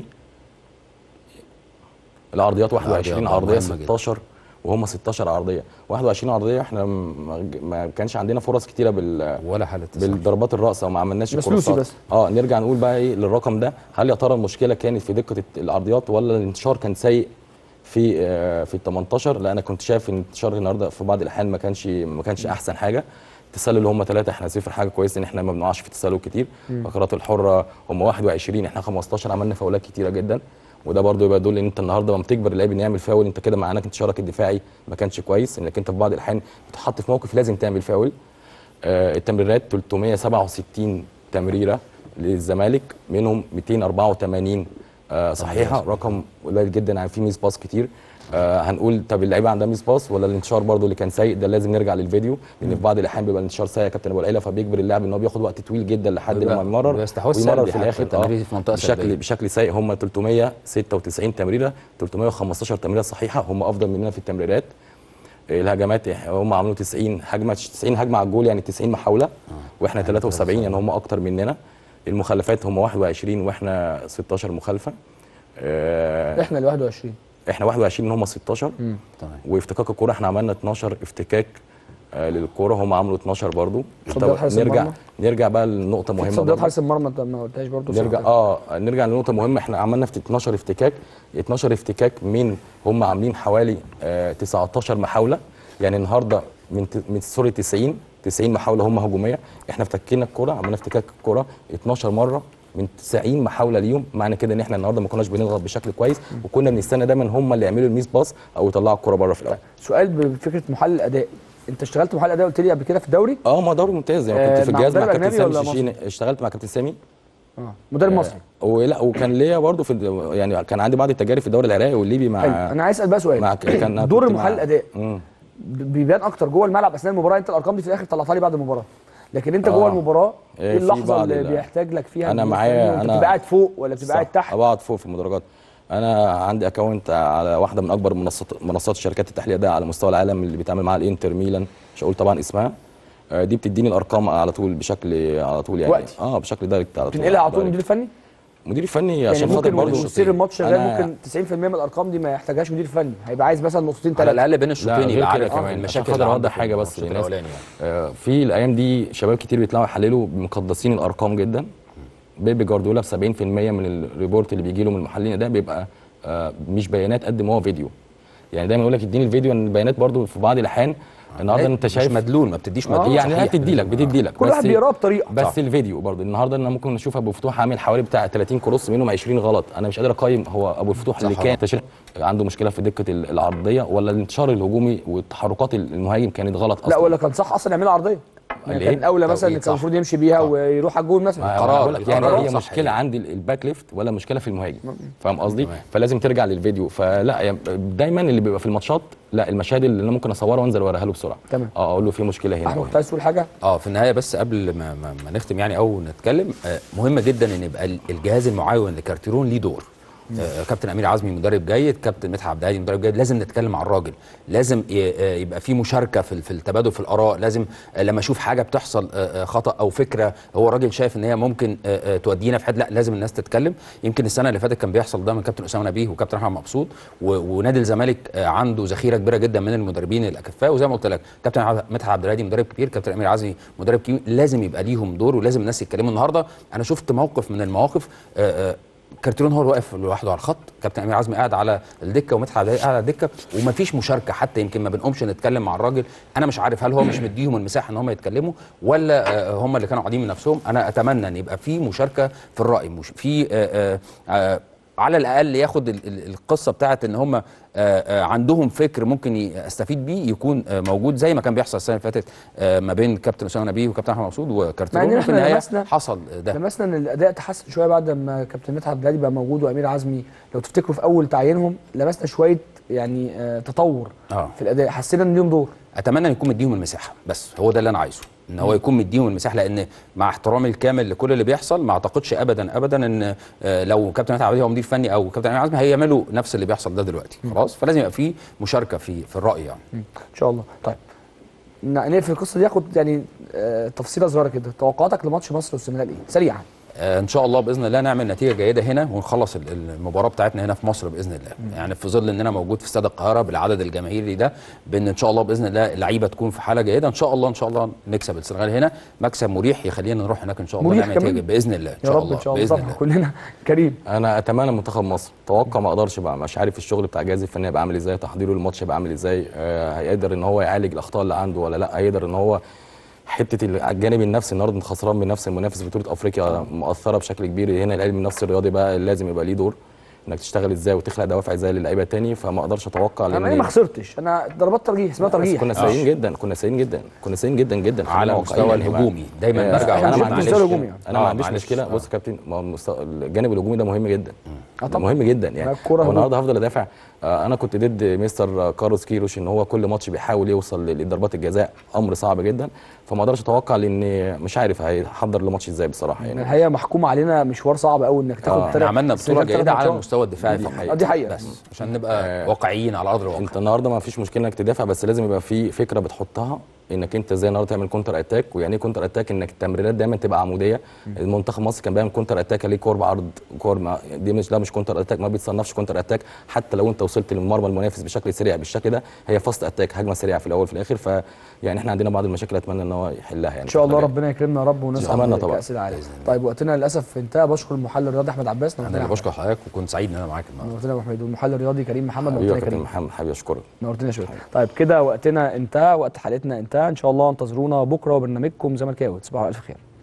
العرضيات 21 العرضيات عرضيه مهمة جدا. 16 وهم 16 عرضيه 21 عرضيه احنا ما ما كانش عندنا فرص كتيره بال ولا حاله تسلل. بالضربات الرأسة وما عملناش بس الكورسات. لوسي بس. اه نرجع نقول بقى ايه للرقم ده هل يا ترى المشكله كانت في دقه الت- العرضيات ولا الانتشار كان سيء في آه في ال 18 لا انا كنت شايف ان الانتشار النهارده في بعض الاحيان ما كانش ما كانش احسن حاجه التسلل اللي هم ثلاثه احنا صفر حاجه كويسه ان احنا ما بنقعش في التسلل كتير فقرات الحره هم 21 احنا 15 عملنا فاولات كتيره جدا وده برضو يبقى يدل ان انت النهارده لما بتجبر اللعيب انه يعمل فاول انت كده معناك انتشارك الدفاعي ما كانش كويس انك انت في بعض الاحيان بتتحط في موقف لازم تعمل فاول آه، التمريرات 367 تمريره للزمالك منهم 284 آه، صحيحه رقم قليل جدا يعني في ميس باس كتير آه هنقول طب اللعيبه عندها ميس باس ولا الانتشار برضو اللي كان سيء ده لازم نرجع للفيديو لان في بعض الاحيان بيبقى الانتشار سيء يا كابتن ابو العيله فبيجبر اللاعب ان هو بياخد وقت طويل جدا لحد بيبقى- لما يمرر بيبقى استحواذ ويمرر سلبي في حتى الاخر التمرير في منطقة بشكل سلبية. بشكل سيء هم 396 تمريره 315 تمريره صحيحه هم افضل مننا في التمريرات الهجمات هم عملوا 90 هجمه 90 هجمه على الجول يعني 90 محاوله واحنا 73 يعني هم اكتر مننا المخلفات هم 21 واحنا 16 مخالفه آه، احنا ال 21 احنا 21 هم 16 تمام وافتكاك الكوره احنا عملنا 12 افتكاك آه، للكوره هم عملوا 12 برضو تصديات طب حارس نرجع المرمى؟ نرجع بقى لنقطه مهمه تصديات برضو. حارس المرمى انت ما قلتهاش برضه صح نرجع كده؟ اه نرجع لنقطه مهمه احنا عملنا في 12 افتكاك 12 افتكاك من هم عاملين حوالي آه 19 محاوله يعني النهارده من ت- من سوري 90 90 محاوله هم هجوميه احنا افتكينا الكره عملنا افتكاك الكره 12 مره من 90 محاوله ليهم معنى كده ان احنا النهارده ما كناش بنضغط بشكل كويس وكنا بنستنى دايما هم اللي يعملوا الميس باس او يطلعوا الكره بره في الاول سؤال بفكره محلل اداء انت اشتغلت محلل اداء قلت لي قبل كده في الدوري اه ما دوري ممتاز يعني آه، كنت في مع الجهاز مع مدرب كابتن أجنبي سامي ولا الشيشيني اشتغلت مع كابتن سامي اه مدرب مصري ولا وكان ليا برضه في الد- يعني كان عندي بعض التجارب في الدوري العراقي والليبي مع حلو انا عايز اسال بقى سؤال مع كان دور كنت المحلل مع- الاداء مم. بيبان اكتر جوه الملعب اثناء المباراه انت الارقام دي في الاخر طلعتها لي بعد المباراه لكن انت آه. جوه المباراه إيه، ايه في اللحظه بعض اللي ال- بيحتاج لك فيها أنا المدير معايا- الفني؟ انت أنا- بتبقى قاعد فوق ولا بتبقى قاعد صح، تحت بقعد فوق في المدرجات انا عندي اكونت على واحده من اكبر منصات منصات شركات التحليل ده على مستوى العالم اللي بيتعامل معاها الانتر ميلان مش هقول طبعا اسمها آه، دي بتديني الارقام على طول بشكل على طول يعني وقتي. اه بشكل دايركت على طول بتنقلها على طول دايركت. المدير الفني مدير الفني يعني عشان خاطر ممكن برضه وسير الماتش شغال أنا- ممكن 90% من الارقام دي ما يحتاجهاش مدير فني هيبقى عايز مثلا نقطتين على ثلاثه الاقل بين لا الشوطين غير يبقى كده عارف كمان المشاكل عشان خاطر اللي اوضح عنده حاجه في بس الشوط للناس الاولاني يعني. آه، في الايام دي شباب كتير بيطلعوا يحللوا مقدسين الارقام جدا بيبي جوارديولا ب 70% من الريبورت اللي بيجي له من المحللين ده بيبقى آه، مش بيانات قد ما هو فيديو يعني دايما يقول لك اديني الفيديو ان البيانات برضو في بعض الاحيان النهارده انت مش شايف مدلول ما بتديش مدلول يعني صحيح. هتدي لك بتدي لك كل واحد بيقراه بطريقه بس صح. الفيديو برضه النهارده انا ممكن اشوف ابو فتوح عامل حوالي بتاع 30 كروس منهم 20 غلط انا مش قادر اقيم هو ابو الفتوح اللي صح كان تشريح عنده مشكله في دقه ال- العرضيه ولا الانتشار الهجومي والتحركات المهاجم كانت غلط اصلا لا ولا كان صح اصلا يعملها عرضيه يعني ليه؟ كان اولى مثلا توقيت كان صح. المفروض يمشي بيها ويروح على الجول مثلا ما- قرار. أنا بقول لك يعني قرار هي صح مشكله يعني. عندي ال- الباك ليفت ولا مشكله في المهاجم فاهم قصدي فلازم ترجع للفيديو فلا يعني دايما اللي بيبقى في الماتشات لا المشاهد اللي انا ممكن اصورها وانزل اوريها له بسرعه تمام. اه اقول له في مشكله هنا احمد أو كنت عايز تقول حاجه اه في النهايه بس قبل ما, ما, ما نختم يعني او نتكلم آه مهم جدا ان يبقى ال- الجهاز المعاون لكارتيرون ليه دور آه كابتن امير عزمي مدرب جيد كابتن مدحت عبد الهادي مدرب جيد لازم نتكلم مع الراجل لازم ي- آه، يبقى في مشاركه في ال- في التبادل في الاراء لازم آه، لما اشوف حاجه بتحصل آه، آه، خطا او فكره هو الراجل شايف ان هي ممكن آه، آه، تودينا في حد لا لازم الناس تتكلم يمكن السنه اللي فاتت كان بيحصل ده من كابتن اسامه نبيه وكابتن احمد مبسوط و- ونادي الزمالك آه، عنده ذخيره كبيره جدا من المدربين الاكفاء وزي ما قلت لك كابتن عبد- مدحت عبد الهادي مدرب كبير كابتن امير عزمي مدرب كبير لازم يبقى ليهم دور ولازم الناس يتكلموا النهارده انا شفت موقف من المواقف آه، آه، كارتيرون هو اللي واقف لوحده على الخط كابتن امير عزمي قاعد على الدكه ومدحت عبد الهادي قاعد على الدكه ومفيش مشاركه حتى يمكن ما بنقومش نتكلم مع الراجل انا مش عارف هل هو مش مديهم المساحه ان هم يتكلموا ولا آه، هم اللي كانوا قاعدين من نفسهم انا اتمنى ان يبقى في مشاركه في الراي مش في آه، آه، آه، على الاقل ياخد ال- ال- القصه بتاعت ان هم عندهم فكر ممكن ي- استفيد بيه يكون آه، موجود زي ما كان بيحصل السنه اللي فاتت آه، ما بين كابتن اسامه نبيه وكابتن احمد مسعود مع وكارتيرون إن وفي إحنا النهايه لمسنا- حصل ده لمسنا ان الاداء تحسن شويه بعد ما كابتن مدحت عبد الهادي بقى موجود وامير عزمي لو تفتكروا في اول تعيينهم لمسنا شويه يعني آه، تطور آه. في الاداء حسينا ان ليهم دور اتمنى ان يكون مديهم المساحه بس هو ده اللي انا عايزه ان هو يكون مديهم المساحه لان مع احترامي الكامل لكل اللي بيحصل ما اعتقدش ابدا ابدا ان آه، لو كابتن مدحت عبد الهادي هو مدير فني او كابتن امير عزمي هيعملوا نفس اللي بيحصل ده دلوقتي خلاص فلازم يبقى في مشاركه في في الراي يعني ان شاء الله طيب ن- نقفل القصه دي ياخد يعني آه، تفصيله صغيره كده توقعاتك لماتش مصر والسنغال ايه سريعا آه، ان شاء الله باذن الله نعمل نتيجه جيده هنا ونخلص ال- المباراه بتاعتنا هنا في مصر باذن الله يعني في ظل اننا موجود في استاد القاهره بالعدد الجماهيري ده بان ان شاء الله باذن الله اللعيبه تكون في حاله جيده ان شاء الله ان شاء الله نكسب السنغال هنا مكسب مريح يخلينا نروح هناك ان شاء الله مريح نعمل نتيجه كمان؟ باذن الله ان يا شاء رب الله ان شاء الله باذن طبعا الله كلنا كريم انا اتمنى منتخب مصر توقع ما اقدرش بقى مش عارف الشغل بتاع الجهاز الفني هيبقى عامل ازاي تحضيره للماتش هيبقى عامل ازاي آه هيقدر ان هو يعالج الاخطاء اللي عنده ولا لا هيقدر ان هو حته ال- على الجانب النفسي النهارده انت خسران من نفس المنافس في بطوله افريقيا مؤثره بشكل كبير هنا العلم النفسي الرياضي بقى لازم يبقى ليه دور انك تشتغل ازاي وتخلق دوافع ازاي للعيبه التاني فما اقدرش اتوقع انا ما خسرتش انا ضربات ترجيح اسمها بس ترجيح كنا سيئين جدا كنا سيئين جدا كنا سيئين جدا جدا على خلينا المستوى واقعيين يا جماعة. الهجومي دايما آه، برجع انا أقول ما معلش. عنديش المستوى الهجومي يعني. انا آه، ما عنديش معلش. مشكله آه. بص يا كابتن ما هو المستوى الجانب الهجومي ده مهم جدا آه ده طبعاً. مهم جدا ما يعني الكرة هو هجوم. النهارده هفضل ادافع آه، انا كنت ضد مستر كارلوس كيروش ان هو كل ماتش بيحاول يوصل لضربات الجزاء امر صعب جدا فما اقدرش اتوقع لان مش عارف هيحضر الماتش ازاي بصراحه يعني يعني الحقيقه محكوم علينا مشوار صعب قوي انك تاخد آه، تلات- احنا عملنا بطوله السنغال تلات جيده على ماتشات. المستوى الدفاعي دي فقط حقيقة. آه، دي حقيقة. بس عشان نبقى واقعيين على ارض الواقع انت النهارده ما فيش مشكله انك تدافع بس لازم يبقى في فكره بتحطها انك انت ازاي النهارده تعمل كونتر اتاك ويعني ايه كونتر اتاك انك التمريرات دايما تبقى عموديه المنتخب مصر كان بيعمل كونتر اتاك ليه كور بعرض كور ما دي مش لا مش كونتر اتاك ما بيتصنفش كونتر اتاك حتى لو انت وصلت للمرمى المنافس بشكل سريع بالشكل ده هي فاست اتاك هجمه سريعه في الاول وفي الاخر ف يعني احنا عندنا بعض المشاكل اتمنى ان هو يحلها يعني ان شاء الله الفترة الجاية. ربنا يكرمنا يا رب ونصعد أتمنى طبعاً. كاس العالم طيب وقتنا للاسف انتهى بشكر المحلل الرياضي احمد عباس انا نورتنا اللي يا بشكر حضرتك وكنت سعيد ان انا معاك النهارده نورتنا يا ابو حميد والمحلل الرياضي كريم محمد حبيبي نورتنا يا يا كابتن كريم محمد حبيبي اشكرك نورتنا شويه طيب كده وقتنا انتهى وقت حلقتنا انتهى ان شاء الله انتظرونا بكره وبرنامجكم زملكاوي تصبحوا على الف خير